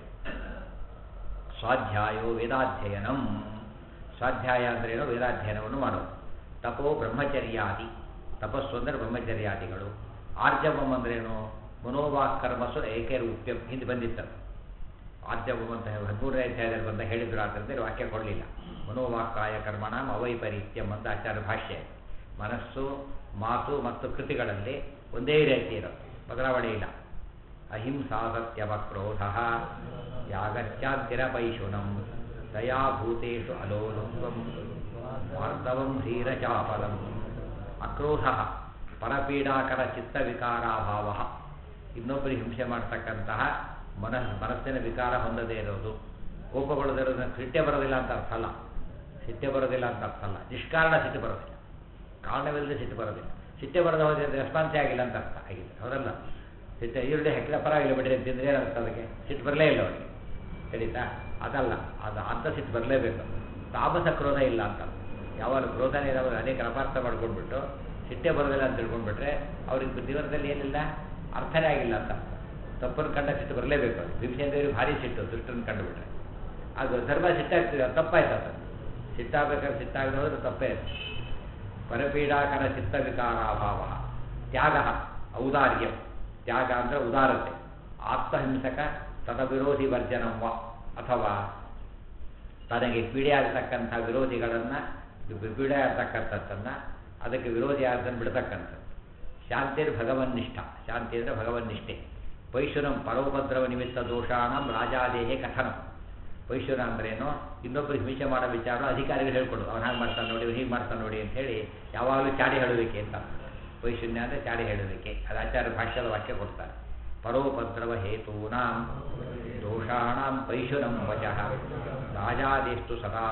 ಸ್ವಾಧ್ಯಾಯೋ ವೇದಾಧ್ಯಯನಂ ಸ್ವಾಧ್ಯಾಯ ಅಂದ್ರೇನು ವೇದಾಧ್ಯಯನವನ್ನು ಮಾಡೋದು ತಪೋ ಬ್ರಹ್ಮಚರ್ಯಾದಿ ತಪಸ್ಸು ಅಂದರೆ ಬ್ರಹ್ಮಚರ್ಯಾದಿಗಳು ಆರ್ಜವಂ ಅಂದ್ರೇನು ಮನೋವಾಕರ್ಮಸು ಏಕರೂಪ್ಯಂ ಹಿಂದೆ ಬಂದಿತ್ತದು ಆರ್ಜವಂ ಅಂತ ಹದಿಮೂರನೇ ಅಧ್ಯಾಯದಲ್ಲಿ ಬಂದ ಹೇಳಿದ್ರು ಆದ್ದರಿಂದ ವಾಕ್ಯ ಕೊಡಲಿಲ್ಲ ಮನೋವಾಕ್ಕಾಯ ಕರ್ಮಣ ಅವೈಪರೀತ್ಯಂ ಅಂತ ಆಚಾರ್ಯ ಭಾಷ್ಯ ಮನಸ್ಸು ಮಾತು ಮತ್ತು ಕೃತಿಗಳಲ್ಲಿ ಒಂದೇ ರೀತಿ ಇರೋದು ಬದಲಾವಣೆ ಇಲ್ಲ ಅಹಿಂಸಾ ಸತ್ಯವ ಕ್ರೋಧ ಯಾಗತ್ಯಾಂತಿರಪೈಶುನಂ ದಯಾಭೂತೇಷು ಅಲೋಲುತ್ವಂ ಮಾರ್ದವಂ ಧೀರಚಾಪಲಂ ಅಕ್ರೋಧ ಪರಪೀಡಾಕರ ಚಿತ್ತವಿಕಾರಾಭಾವ ಇನ್ನೊಬ್ಬರಿಗೆ ಹಿಂಸೆ ಮಾಡ್ತಕ್ಕಂತಹ ಮನಸ್ ಮನಸ್ಸಿನ ವಿಕಾರ ಹೊಂದದೇ ಇರೋದು ಕೋಪಗೊಳ್ಳದಿರೋದನ್ನ ಸಿಟ್ಟೆ ಬರೋದಿಲ್ಲ ಅಂತ ಅರ್ಥ ಅಲ್ಲ ಸಿಟ್ಟೆ ಬರೋದಿಲ್ಲ ಅಂತ ಅರ್ಥ ಅಲ್ಲ ನಿಷ್ಕಾರಣ ಸಿಟ್ಟು ಬರೋದಿಲ್ಲ ಕಾರಣವಿಲ್ಲದೆ ಸಿಟ್ಟು ಬರೋದಿಲ್ಲ ಸಿಟ್ಟೆ ಬರದ ಹೋದ್ರೆ ರೆಸ್ಪಾನ್ಸೇ ಆಗಿಲ್ಲ ಅಂತ ಅರ್ಥ ಆಗಿದೆ ಹೌದಲ್ಲ ಸಿಟ್ಟು ಈರುಳ್ಳಿ ಹಾಕಿಲ್ಲ ಪರವಾಗಿಲ್ಲ ಬಿಡ್ರಿ ಅಂತಂದ್ರೆ ಏನರ್ಥ ಅದಕ್ಕೆ ಸಿಟ್ಟು ಬರಲೇ ಇಲ್ಲ ಅವನಿಗೆ ಹೇಳಿತಾ ಅದಲ್ಲ ಅದು ಅಂಥ ಸಿಟ್ಟು ಬರಲೇಬೇಕು ತಾಮಸ ಕ್ರೋಧ ಇಲ್ಲ ಅಂತ ಯಾವಾಗ ಕ್ರೋಧನೇ ಇರೋದು ಅನೇಕ ಅಪಾರ್ಥ ಮಾಡ್ಕೊಂಡ್ಬಿಟ್ಟು ಸಿಟ್ಟೆ ಬರೋದಿಲ್ಲ ಅಂತ ತಿಳ್ಕೊಂಡ್ಬಿಟ್ರೆ ಅವ್ರಿಗೆ ಜೀವನದಲ್ಲಿ ಏನಿಲ್ಲ ಅರ್ಥನೇ ಆಗಿಲ್ಲ ಅಂತ ತಪ್ಪನ್ನು ಕಂಡ ಸಿಟ್ಟು ಬರಲೇಬೇಕು ಅದು ಭೀಮಸೇಂದ್ರಿಗೆ ಭಾರಿ ಸಿಟ್ಟು ದುಷ್ಟನ್ನು ಕಂಡುಬಿಟ್ರೆ ಅದು ಧರ್ಮ ಸಿಟ್ಟಾಗ್ತದೆ ಅದು ತಪ್ಪಾಯ್ತು ಅದು ಸಿಟ್ಟಾಗಬೇಕಾದ್ರೆ ಸಿಟ್ಟಾಗದೆ ಹೋದ್ರೆ ತಪ್ಪೇ ಪರಪೀಡಾಕರ ಚಿತ್ತ ವಿಕಾರಾಭಾವ ತ್ಯಾಗ ಔದಾರ್ಯ ತ್ಯಾಗ ಅಂದರೆ ಉದಾರತೆ ಆತ್ಮಹಿಂಸಕ ತದವಿರೋಧಿ ವರ್ಜನವ ಅಥವಾ ತನಗೆ ಪೀಡೆ ಆಗತಕ್ಕಂಥ ವಿರೋಧಿಗಳನ್ನು ಪೀಡೆ ಆಗ್ತಕ್ಕಂಥದ್ದನ್ನು ಅದಕ್ಕೆ ವಿರೋಧಿ ಆದ್ದನ್ನು ಬಿಡ್ತಕ್ಕಂಥದ್ದು ಶಾಂತಿರ್ ಭಗವನ್ನಿಷ್ಠ ಶಾಂತಿ ಅಂದರೆ ಭಗವನ್ನಿಷ್ಠೆ ವೈಶ್ವನಂ ಪರೋಪದ್ರವ ನಿಮಿತ್ತ ದೋಷಾಣಂ ರಾಜಾದೇಹೆ ಕಥನಂ ವೈಶ್ವನ ಅಂದ್ರೇನು ಇನ್ನೊಬ್ಬರಿಗೆ ಹಿಂಸೆ ಮಾಡೋ ವಿಚಾರ ಅಧಿಕಾರಿಗಳು ಹೇಳ್ಕೊಡು ಅವ್ನು ಹಾಗೆ ಮಾಡ್ತಾನೆ ನೋಡಿ ಹೀಗೆ ಮಾಡ್ತಾನೆ ನೋಡಿ ಅಂತ ಹೇಳಿ ಯಾವಾಗಲೂ ಚಾಡಿ ಹೇಳೋದಕ್ಕೆ ಅಂತ ವೈಶೂನ್ಯ ಅಂದರೆ ಚಾಡಿ ಹೇಳೋದಕ್ಕೆ ಅದು ಆಚಾರ್ಯ ಭಾಷ್ಯದ ವಾಕ್ಯ ಕೊಡ್ತಾರೆ ಪರೋಪದ್ರವ ಹೇತೂನಾಂ ದೋಷಾಣಾಂ ಪೈಶುನಂ ವಚಃ ರಾಜಾದೇಷ್ಟು ಸದಾ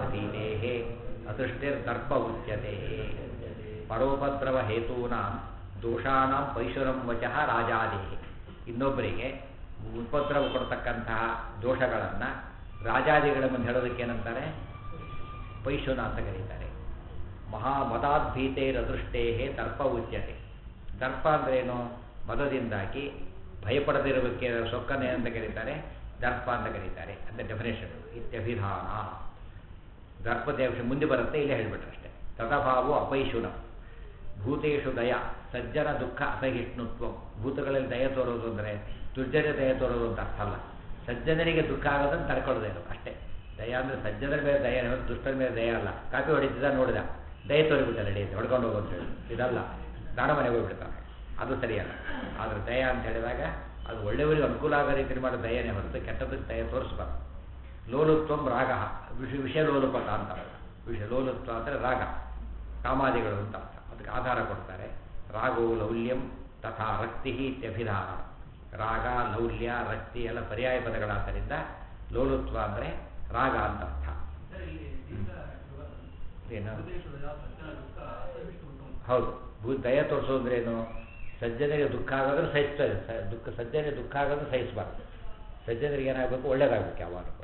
ಮದಾಧೀನೇಹೇ ಅದೃಷ್ಟಿರ್ದರ್ಪ ಉಚ್ಯತೆ ಪರೋಪದ್ರವ ಹೇತೂನಾಂ ದೋಷಾಣಂ ಪೈಶುರಂ ವಚಃ ರಾಜಾದೇಹಿ ಇನ್ನೊಬ್ಬರಿಗೆ ಉಪದ್ರವ ಕೊಡ್ತಕ್ಕಂತಹ ದೋಷಗಳನ್ನು ರಾಜಾದಿಗಳ ಮುಂದೆ ಹೇಳೋದಕ್ಕೆ ಏನಂತಾರೆ ಪೈಶುನ ಅಂತ ಕರೀತಾರೆ ಮಹಾಮದಾದ್ಭೀತೈರದೃಷ್ಟೇ ದರ್ಪ ಉಚ್ಯತೆ ದರ್ಪ ಅಂದ್ರೇನು ಮದದಿಂದಾಗಿ ಭಯಪಡದಿರುವುದಕ್ಕೆ ಸೊಕ್ಕನೆ ಅಂತ ಕರೀತಾರೆ ದರ್ಪ ಅಂತ ಕರೀತಾರೆ ಅಂತ ಡೆಫಿನೇಷನ್ ಇತ್ಯಭಿಧಾನ ದರ್ಪದ ಅಂಶ ಮುಂದೆ ಬರುತ್ತೆ ಇಲ್ಲೇ ಹೇಳಿಬಿಟ್ರೆ ಅಷ್ಟೇ ತದಭಾವೋ ಅಪೈಶುನ ಭೂತೇಶು ದಯ ಸಜ್ಜನ ದುಃಖ ಅಸಹಿಷ್ಣುತ್ವ ಭೂತಗಳಲ್ಲಿ ದಯ ತೋರೋದು ಅಂದರೆ ದುರ್ಜನ ದಯ ತೋರೋದು ಅಂತ ಅರ್ಥ ಅಲ್ಲ ಸಜ್ಜನರಿಗೆ ದುಃಖ ಆಗೋದನ್ನು ತಡ್ಕೊಳ್ಳೋದೇ ಇರೋದು ಅಷ್ಟೇ ದಯ ಅಂದರೆ ಸಜ್ಜನರ ಮೇಲೆ ದಯ ಅನ್ನೋದು ದುಷ್ಟರ ಮೇಲೆ ದಯ ಅಲ್ಲ ಕಾಪಿ ಹೊಡಿತಿದ್ದ ನೋಡಿದ ದಯ ತೋರಿಬಿಟ್ಟ ನಡಿ ಅಂತ ಹೊಡ್ಕೊಂಡು ಹೋಗು ಅಂತ ಹೇಳಿ ಇದಲ್ಲ ದಾನ ಮನೆಗೆ ಹೋಗ್ಬಿಡ್ತಾನೆ ಅದು ಸರಿಯಲ್ಲ ಆದರೆ ದಯ ಅಂತ ಹೇಳಿದಾಗ ಅದು ಒಳ್ಳೆಯವರಿಗೆ ಅನುಕೂಲ ಆಗೋ ರೀತಿಯಲ್ಲಿ ಮಾಡೋ ದಯನೇ ಹೊರತು ಕೆಟ್ಟದಕ್ಕೆ ದಯ ತೋರಿಸ್ಬಾರ್ದು ಲೋಲುತ್ವಂ ರಾಗ ವಿಷ ವಿಷಯ ಲೋಲುಪತ ಅಂತ ವಿಷಯ ಲೋಲುತ್ವ ಅಂದರೆ ರಾಗ ಕಾಮಾದಿಗಳು ಅಂತ ಅರ್ಥ ಅದಕ್ಕೆ ಆಧಾರ ಕೊಡ್ತಾರೆ ರಾಗವು ಲೌಲ್ಯಂ ತಥಾ ರಕ್ತಿ ಇತ್ಯಭಿಧಾನ ರಾಗ ಲೌಲ್ಯ ರಕ್ತಿ ಎಲ್ಲ ಪರ್ಯಾಯ ಪದಗಳಾದ್ದರಿಂದ ಲೋಲುತ್ವ ಅಂದರೆ ರಾಗ ಅಂತ ಅರ್ಥ ಏನು ಹೌದು ಭೂ ದಯ ತೋರಿಸೋದ್ರೇನು ಸಜ್ಜನಿಗೆ ದುಃಖ ಆಗೋದ್ರೆ ಸಹಿಸ್ತದೆ ಸ ದುಃಖ ಸಜ್ಜನಿಗೆ ದುಃಖ ಆಗೋದ್ರೆ ಸಹಿಸಬಾರ್ದು ಸಜ್ಜನರಿಗೆ ಏನಾಗಬೇಕು ಒಳ್ಳೇದಾಗಬೇಕು ಯಾವಾಗ ಕೂಡ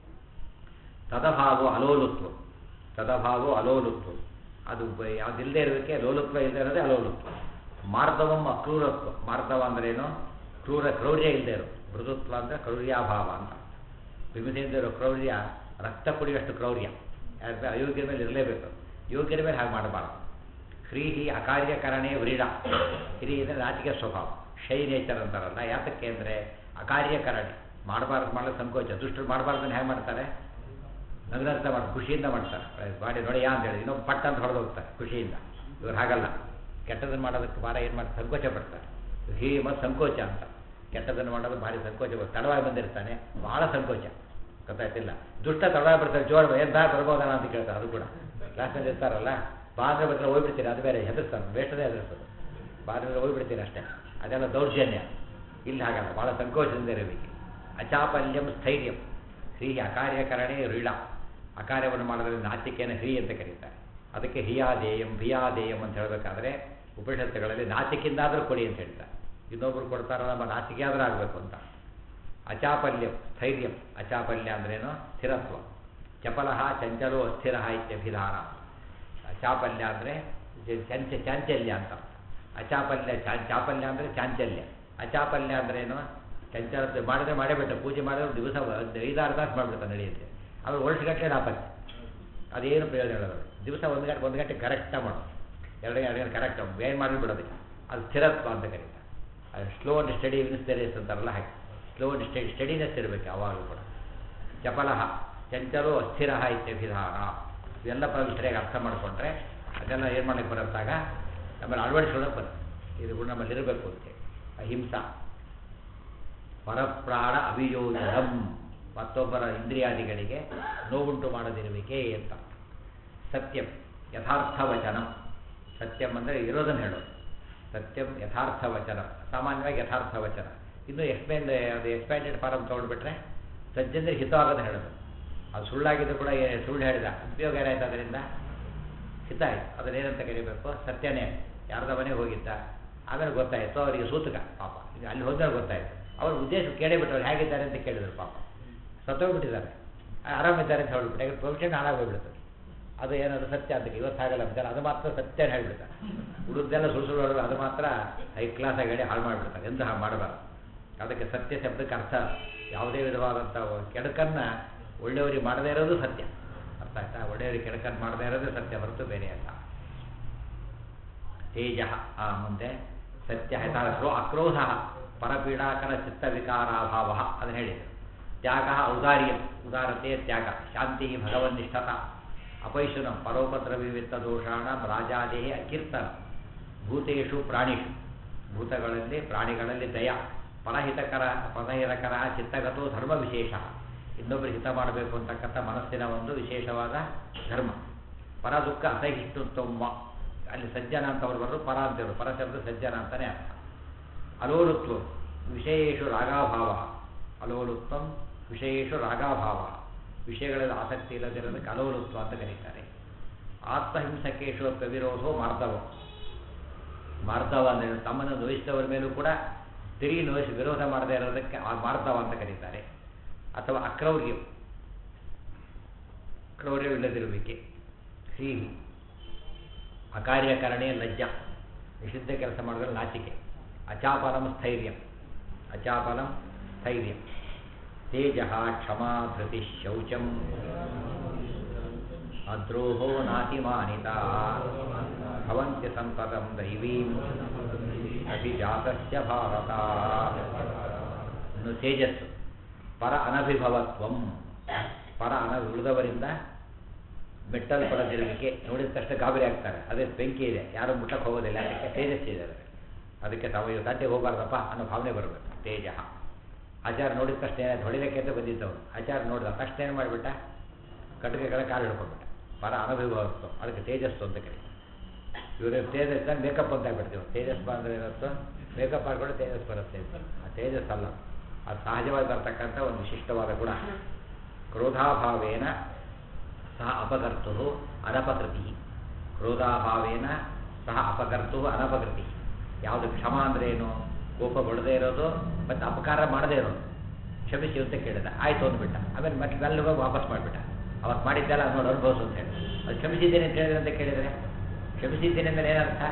ತದಭಾವೋ ಅಲೋಲುತ್ವ ತದಭಾವೋ ಅಲೋಲುತ್ವ ಅದು ಬ- ಯಾವುದಿಲ್ಲದೆ ಇರೋದಕ್ಕೆ ಲೋಲುತ್ವ ಇಲ್ಲದೆ ಇರೋದೇ ಅಲೋಲುತ್ವ ಮಾರ್ದವಂ ಅಕ್ರೂರತ್ವ ಮಾರ್ದವ ಅಂದ್ರೇನು ಕ್ರೂರ ಕ್ರೌರ್ಯ ಇಲ್ಲದೆ ಇರೋ ಮೃದುತ್ವ ಅಂದರೆ ಕ್ರೌರ್ಯಾಭಾವ ಅಂತ ವಿಮಿತಿಯಿಂದ ಇರೋ ಕ್ರೌರ್ಯ ರಕ್ತ ಕುಡಿಯುವಷ್ಟು ಕ್ರೌರ್ಯ ಯಾಕಂದರೆ ಅಯೋಗ್ಯರ ಮೇಲೆ ಇರಲೇಬೇಕು ಯೋಗ್ಯರ ಮೇಲೆ ಹಾಗೆ ಮಾಡಬಾರ್ದು ಹ್ರೀಹಿ ಅಕಾರ್ಯಕರಣೆ ವ್ರೀಡ ಹಿರಿ ಅಂದರೆ ನಾಚಿಕೆ ಸ್ವಭಾವ ಶೈ ನೇಚರ್ ಅಂತಾರಲ್ಲ ಯಾತಕ್ಕೆ ಅಂದರೆ ಅಕಾರ್ಯಕರಣೆ ಮಾಡಬಾರ್ದು ಮಾಡಲು ಸಂಕೋಚ ದುಷ್ಟರು ಮಾಡಬಾರ್ದನ್ನು ಹೇಗೆ ಮಾಡ್ತಾರೆ ನಗನಗ್ತ ಮಾಡಿ ಖುಷಿಯಿಂದ ಮಾಡ್ತಾರೆ ಬಾಡಿ ನೋಡಿ ಯಾ ಅಂತ ಹೇಳಿ ಇನ್ನೊಬ್ಬ ಪಟ್ಟ ಅಂತ ಹೊಡೆದು ಹೋಗ್ತಾರೆ ಖುಷಿಯಿಂದ ಇವ್ರು ಹಾಗಲ್ಲ ಕೆಟ್ಟದನ್ನು ಮಾಡೋದಕ್ಕೆ ಭಾಳ ಏನು ಮಾಡ್ತಾರೆ ಸಂಕೋಚ ಪಡ್ತಾರೆ ಹೀ ಮತ್ತು ಸಂಕೋಚ ಅಂತ ಕೆಟ್ಟದನ್ನು ಮಾಡೋದು ಭಾರಿ ಸಂಕೋಚ ಪಡ್ತಾರೆ. ತಡವಾಗಿ ಬಂದಿರ್ತಾನೆ ಭಾಳ ಸಂಕೋಚ ಗೊತ್ತಾಯ್ತಿಲ್ಲ ದುಷ್ಟ ತಡವಾಗಿ ಬರ್ತಾರೆ ಜೋರು ಏನು ಬಾ ಬರ್ಬೋದಲ್ಲ ಅಂತ ಕೇಳ್ತಾರೆ ಅದು ಕೂಡ ಕ್ಲಾಸ್ನಲ್ಲಿ ಇರ್ತಾರಲ್ಲ ಬಾ ಅಂದ್ರೆ ಬರ್ತಾರೆ ಹೋಗ್ಬಿಡ್ತೀರಿ ಅದು ಬೇರೆ ಹೆದರ್ಸ್ತಾರೆ ಬೇಷ್ಟದೇ ಹೆದರ್ಸೋದು ಬಾ ಅಂದ್ರೆ ಹೋಗ್ಬಿಡ್ತೀರಿ ಅಷ್ಟೇ ಅದೆಲ್ಲ ದೌರ್ಜನ್ಯ ಇಲ್ಲಿ ಹಾಗಲ್ಲ ಭಾಳ ಸಂಕೋಚದಿಂದ ಇರಬೇಕು ಅಚಾಪಲ್ಯಂ ಸ್ಥೈರ್ಯಂ ಹ್ರೀ ಅಕಾರ್ಯಕರಣೆ ರೀಳ ಅಕಾರ್ಯವನ್ನು ಮಾಡೋದ್ರಿಂದ ನಾಚಿಕೆಯನ್ನು ಹ್ರೀ ಅಂತ ಕರೀತಾರೆ ಅದಕ್ಕೆ ಹಿಯಾದೇಯಂ ಭಿಯಾದೇಯಂ ಅಂತ ಹೇಳಬೇಕಾದ್ರೆ ಉಪನಿಷತ್ತುಗಳಲ್ಲಿ ನಾಚಿಕೆಯಿಂದಾದರೂ ಕೊಡಿ ಅಂತ ಹೇಳ್ತಾರೆ ಇನ್ನೊಬ್ರು ಕೊಡ್ತಾರ ನಮ್ಮ ನಾಚಿಕೆ ಆದರೂ ಆಗಬೇಕು ಅಂತ ಅಚಾಪಲ್ಯಂ ಸ್ಥೈರ್ಯಂ ಅಚಾಪಲ್ಯ ಅಂದ್ರೇನು ಸ್ಥಿರತ್ವ ಚಪಲಃ ಚಂಚಲೋ ಅಸ್ಥಿರ ಇತ್ಯಭಿಧಾನ ಚಾಪಲ್ಯ ಅಂದರೆ ಚಂಚ ಚಾಂಚಲ್ಯ ಅಂತ ಅಚಾಪಲ್ಯ ಚಾ ಚಾಪಲ್ಯ ಅಂದರೆ ಚಾಂಚಲ್ಯ ಅಚಾಪಲ್ಯ ಅಂದ್ರೇನು ಚಂಚಲ ಮಾಡಿದ್ರೆ ಮಾಡೇ ಬಿಟ್ಟ ಪೂಜೆ ಮಾಡಿದ್ರೆ ಒಂದು ದಿವಸ ಒಂದು ಐದಾರು ತಾಸು ಮಾಡಿಬಿಡ್ತಾನೆ ನಡೆಯುತ್ತೆ ಆಮೇಲೆ ವರ್ಷಗಟ್ಟಲೆ ನಾಪತ್ತೆ ಅದೇನು ಪ್ರಯೋಜನ ಇರೋದು ದಿವಸ ಒಂದು ಗಂಟೆ ಒಂದು ಗಂಟೆ ಕರೆಕ್ಟಾಗಿ ಮಾಡೋದು ಎರಡು ಎರಡು ಗಂಟೆ ಕರೆಕ್ಟ್ ಏನು ಮಾಡಿ ಬಿಡೋದಕ್ಕೆ ಅದು ಸ್ಥಿರತ್ವ ಅಂತ ಕರೀತಾರೆ ಅದು ಸ್ಲೋ ಆ್ಯಂಡ್ ಸ್ಟಡಿ ವಿನ್ಸ್ಟಡೀಸ್ ಅಂತಾರಲ್ಲ ಹಾಗೆ ಸ್ಲೋ ಆ್ಯಂಡ್ ಸ್ಟಡಿ ಸ್ಟಡಿನೆಸ್ ಇರಬೇಕು ಯಾವಾಗಲೂ ಕೂಡ ಚಪಲಃ ಚಂಚಲೋ ಅಸ್ಥಿರ ಇತ್ಯಭಿಧಾನ ಇವೆಲ್ಲ ಪದ ಸರಿಯಾಗಿ ಅರ್ಥ ಮಾಡಿಕೊಂಡ್ರೆ ಅದೆಲ್ಲ ಏನು ಮಾಡಕ್ಕೆ ಬರುತ್ತಾಗ ನಮ್ಮಲ್ಲಿ ಅಳವಡಿಸ್ಕೊಳ್ಳೋಕೆ ಬರುತ್ತೆ ಇದು ಕೂಡ ನಮ್ಮಲ್ಲಿ ಇರಬೇಕು ಅಂತೇಳಿ ಅಹಿಂಸಾ ಪರಪ್ರಾಣ ಅಭಿಯೋಜನಂ ಮತ್ತೊಬ್ಬರ ಇಂದ್ರಿಯಾದಿಗಳಿಗೆ ನೋವುಂಟು ಮಾಡದಿರುವಿಕೆ ಅಂತ ಸತ್ಯಂ ಯಥಾರ್ಥ ವಚನ ಸತ್ಯಂ ಅಂದರೆ ಇರೋದನ್ನು ಹೇಳೋದು ಸತ್ಯಂ ಯಥಾರ್ಥ ವಚನ ಸಾಮಾನ್ಯವಾಗಿ ಯಥಾರ್ಥ ವಚನ ಇನ್ನು ಎಕ್ಸ್ಪ್ಲೈನ್ ಅದು ಎಕ್ಸ್ಪ್ಯಾಂಡೆಡ್ ಫಾರಮ್ ತೊಗೊಂಡ್ಬಿಟ್ರೆ ಸಜ್ಜನರಿಗೆ ಹಿತವಾಗೋದನ್ನು ಹೇಳೋದು ಅದು ಸುಳ್ಳಾಗಿದ್ದು ಕೂಡ ಏ- ಸುಳ್ಳು ಹೇಳಿದ ಉಪಯೋಗ ಏನಾಯ್ತು ಅದರಿಂದ ಹಿತ ಆಯ್ತು ಅದನ್ನೇನಂತ ಕರಿಬೇಕು ಸತ್ಯನೇ ಯಾರ್ದ ಮನೆಗೆ ಹೋಗಿದ್ದ ಆಮೇಲೆ ಗೊತ್ತಾಯಿತು ಅವರಿಗೆ ಸೂತಕ ಪಾಪ ಈಗ ಅಲ್ಲಿ ಹೋದ್ಮೇಲೆ ಗೊತ್ತಾಯಿತು ಅವ್ರ ಉದ್ದೇಶ ಕೇಳೇ ಬಿಟ್ಟವ್ರು ಹೇಗಿದ್ದಾರೆ ಅಂತ ಕೇಳಿದ್ರು ಪಾಪ ಸತ್ತೋಗ್ಬಿಟ್ಟಿದ್ದಾರೆ ಆ, ಆರಾಮಿದ್ದಾರೆ ಅಂತ ಹೇಳ್ಬಿಟ್ಟು ಯಾಕಂದ್ರೆ ಪ್ರೊಫೆಷನ್ ಹಾಳಾಗೋಗ್ಬಿಡುತ್ತೆ ಅದು ಏನಾದ್ರು ಸತ್ಯ ಅಂತ ಇವತ್ತು ಹಾಗಲ್ಲ ಅಂತಾರೆ ಅದು ಮಾತ್ರ ಸತ್ಯ ಹೇಳ್ಬಿಡ್ತಾರೆ ಉಳಿದೆಲ್ಲ ಸುಳ್ಳು ಸುಳ್ಳು ಹೇಳೋರು ಅದು ಮಾತ್ರ ಹೈ ಕ್ಲಾಸ್ ಆಗಿ ಹೇಳಿ ಹಾಳು ಮಾಡಿಬಿಡ್ತಾರೆ ಎಂದು ಹಾಗೆ ಮಾಡಬಾರ್ದು ಅದಕ್ಕೆ ಸತ್ಯ ಶಬ್ದಕ್ಕೆ ಅರ್ಥ ಯಾವುದೇ ವಿಧವಾದಂಥ ಕೆಡಕನ್ನು ಒಳ್ಳೆಯವರಿಗೆ ಮಾಡದೇ ಇರೋದು ಸತ್ಯ ಅರ್ಥ ಆಯ್ತಾ ಒಳ್ಳೆಯವರಿಗೆ ಕೆಡಕನ್ನು ಮಾಡದೇ ಇರೋದು ಸತ್ಯ ಹೊರತು ಬೇರೆ ಅಲ್ಲ ತೇಜ ಆ ಮುಂದೆ ಸತ್ಯ ಯಥಾಕ್ರೋ ಅಕ್ರೋಧ ಪರಪೀಡಾಕರ ಚಿತ್ತ ವಿಕಾರಾಭಾವ ಅದನ್ನು ಹೇಳಿದರು ತ್ಯಾಗ ಔದಾರ್ಯ ಉದಾರತೆ ತ್ಯಾಗ ಶಾಂತಿ ಭಗವನ್ನಿಷ್ಠತ ಅಪೈಶುನಂ ಪರೋಪದ್ರವಿವಿತ್ತ ದೋಷಾಣ ರಾಜಾದೇಹಿ ಅಕೀರ್ತನ ಭೂತೇಷು ಪ್ರಾಣಿಷು ಭೂತಗಳಲ್ಲಿ ಪ್ರಾಣಿಗಳಲ್ಲಿ ದಯ ಪರಹಿತಕರ ಪರಹಿತಕರ ಚಿತ್ತಗತೋ ಧರ್ಮ ವಿಶೇಷ ಇನ್ನೊಬ್ಬರಿಗೆ ಹಿತ ಮಾಡಬೇಕು ಅಂತಕ್ಕಂಥ ಮನಸ್ಸಿನ ಒಂದು ವಿಶೇಷವಾದ ಧರ್ಮ ಪರ ದುಃಖ ಅಸಹಿಷ್ಣುತ್ವ ಅಲ್ಲಿ ಸಜ್ಜನ ಅಂತ ಅವ್ರು ಬರೋದು ಪರ ಅಂತೇವರು ಪರ ಶಬ್ದ ಸಜ್ಜನ ಅಂತಲೇ ಅರ್ಥ ಅಲೋಲುತ್ವ ವಿಷಯೇಶು ರಾಗಾಭಾವ ಅಲೋಲುತ್ವಂ ವಿಷಯೇಶು ರಾಗಾಭಾವ ವಿಷಯಗಳಲ್ಲಿ ಆಸಕ್ತಿ ಇಲ್ಲದಿರೋದಕ್ಕೆ ಅಲೋಲುತ್ವ ಅಂತ ಕರೀತಾರೆ ಆತ್ಮಹಿಂಸಕೇಶು ವಿರೋಧೋ ಮಾರ್ಧವ ಮಾರ್ದವ ಅಂದರೆ ತಮ್ಮನ್ನು ನೋಯಿಸಿದವರ ಮೇಲೂ ಕೂಡ ತಿರುಗಿ ನೋಯಿಸಿ ವಿರೋಧ ಮಾಡದೇ ಇರೋದಕ್ಕೆ ಆ ಮಾರ್ದವ ಅಂತ ಕರೀತಾರೆ ಅಥವಾ ಅಕ್ರೌರ್ಯ ಕ್ರೌರ್ಯವಿಲ್ಲದಿರುವಿಕೆ ಸಿಹಿ ಅಕಾರ್ಯಕರಣೆ ಲಜ್ಜ ನಿಷಿದ್ಧ ಕೆಲಸ ಮಾಡಿದ್ರೆ ನಾಚಿಕೆ ಅಚಾಪಲಂ ಸ್ಥೈರ್ಯ ಅಚಾಪಲಂ ಸ್ಥೈರ್ಯ ತೇಜ ಕ್ಷಮಾ ಧೃತಿ ಶೌಚಂ ಅದ್ರೋಹೋ ನಾತಿಮಾನಿತ ಭವಂತ್ಯ ಸಂಪದಂ ದೈವೀಂ ಅಭಿಜಾತಸ್ಯ ಭಾರತ ಇನ್ನು ತೇಜಸ್ಸು ಪರ ಅನಭಿಭವತ್ವಂ ಪರ ಅನ ಉಳಿದವರಿಂದ ಮೆಟ್ಟಲ್ಪಡದಿರುವಿಕೆ ನೋಡಿದ ತಕ್ಷಣ ಗಾಬರಿ ಆಗ್ತಾರೆ ಅದೇ ಬೆಂಕಿ ಇದೆ ಯಾರು ಮುಟ್ಟಕ್ಕೆ ಹೋಗೋದಿಲ್ಲ ಅದಕ್ಕೆ ತೇಜಸ್ಸಿದೆ ಅದಕ್ಕೆ ಅದಕ್ಕೆ ತಾವು ಇವು ತಂಟೆಗೆ ಹೋಗಬಾರ್ದಪ್ಪ ಅನ್ನೋ ಭಾವನೆ ಬರಬೇಕು ತೇಜ ಆಚಾರ ನೋಡಿದ ತಕ್ಷಣ ಏನಾಯ್ತು ಹೊಡಿಲಿಕ್ಕೆ ಅಂತ ಬಂದಿದ್ದವನು ಆಚಾರ ನೋಡಿದ ತಕ್ಷಣ ಏನು ಮಾಡಿಬಿಟ್ಟ ಕಟ್ಟಿಗೆಗಳ ಕಾಲು ಹಿಡ್ಕೊಂಡ್ಬಿಟ್ಟ ಪರ ಅನಭಿಭವಸ್ತು ಅದಕ್ಕೆ ತೇಜಸ್ಸು ಅಂತ ಕರೀತಾರೆ ಇವರು ತೇಜಸ್ ಮೇಕಪ್ ಅಂತ ಆಗ್ಬಿಡ್ತೀವಿ ತೇಜಸ್ ಬಂದರೆ ಇವತ್ತು ಮೇಕಪ್ ಹಾಕೊಂಡು ತೇಜಸ್ ಬರುತ್ತೆ ಅಂತ. ಆ ತೇಜಸ್ ಅಲ್ಲ ಅದು ಸಹಜವಾಗಿ ಬರ್ತಕ್ಕಂಥ ಒಂದು ವಿಶಿಷ್ಟವಾದ ಗುಣ ಕ್ರೋಧಾಭಾವೇನ ಸಹ ಅಪಕರ್ತು ಅನಪಕೃತಿ ಕ್ರೋಧಾಭಾವೇನ ಸಹ ಅಪಕರ್ತು ಅನಪಕೃತಿ ಯಾವುದು ಕ್ಷಮ ಅಂದ್ರೆ ಏನು ಕೋಪ ಬಡದೇ ಇರೋದು ಮತ್ತು ಅಪಕಾರ ಮಾಡದೇ ಇರೋದು ಕ್ಷಮಿಸಿ ಅಂತ ಕೇಳಿದ ಆಯ್ತು ಅಂದ್ಬಿಟ್ಟ ಆಮೇಲೆ ಮತ್ತೆ ಮೆಲ್ಲಗೆ ವಾಪಸ್ ಮಾಡಿಬಿಟ್ಟ ಅವತ್ತು ಮಾಡಿದ್ದೆಲ್ಲ ನೋಡಿ ಅನುಭವಿಸು ಅಂತ ಹೇಳಿ ಅದು ಕ್ಷಮಿಸಿದ್ದೇನೆ ಅಂತ ಹೇಳಿದ್ರೆ ಅಂತ ಕೇಳಿದರೆ ಕ್ಷಮಿಸಿದ್ದೇನೆ ಅಂದರೆ ಏನರ್ಥ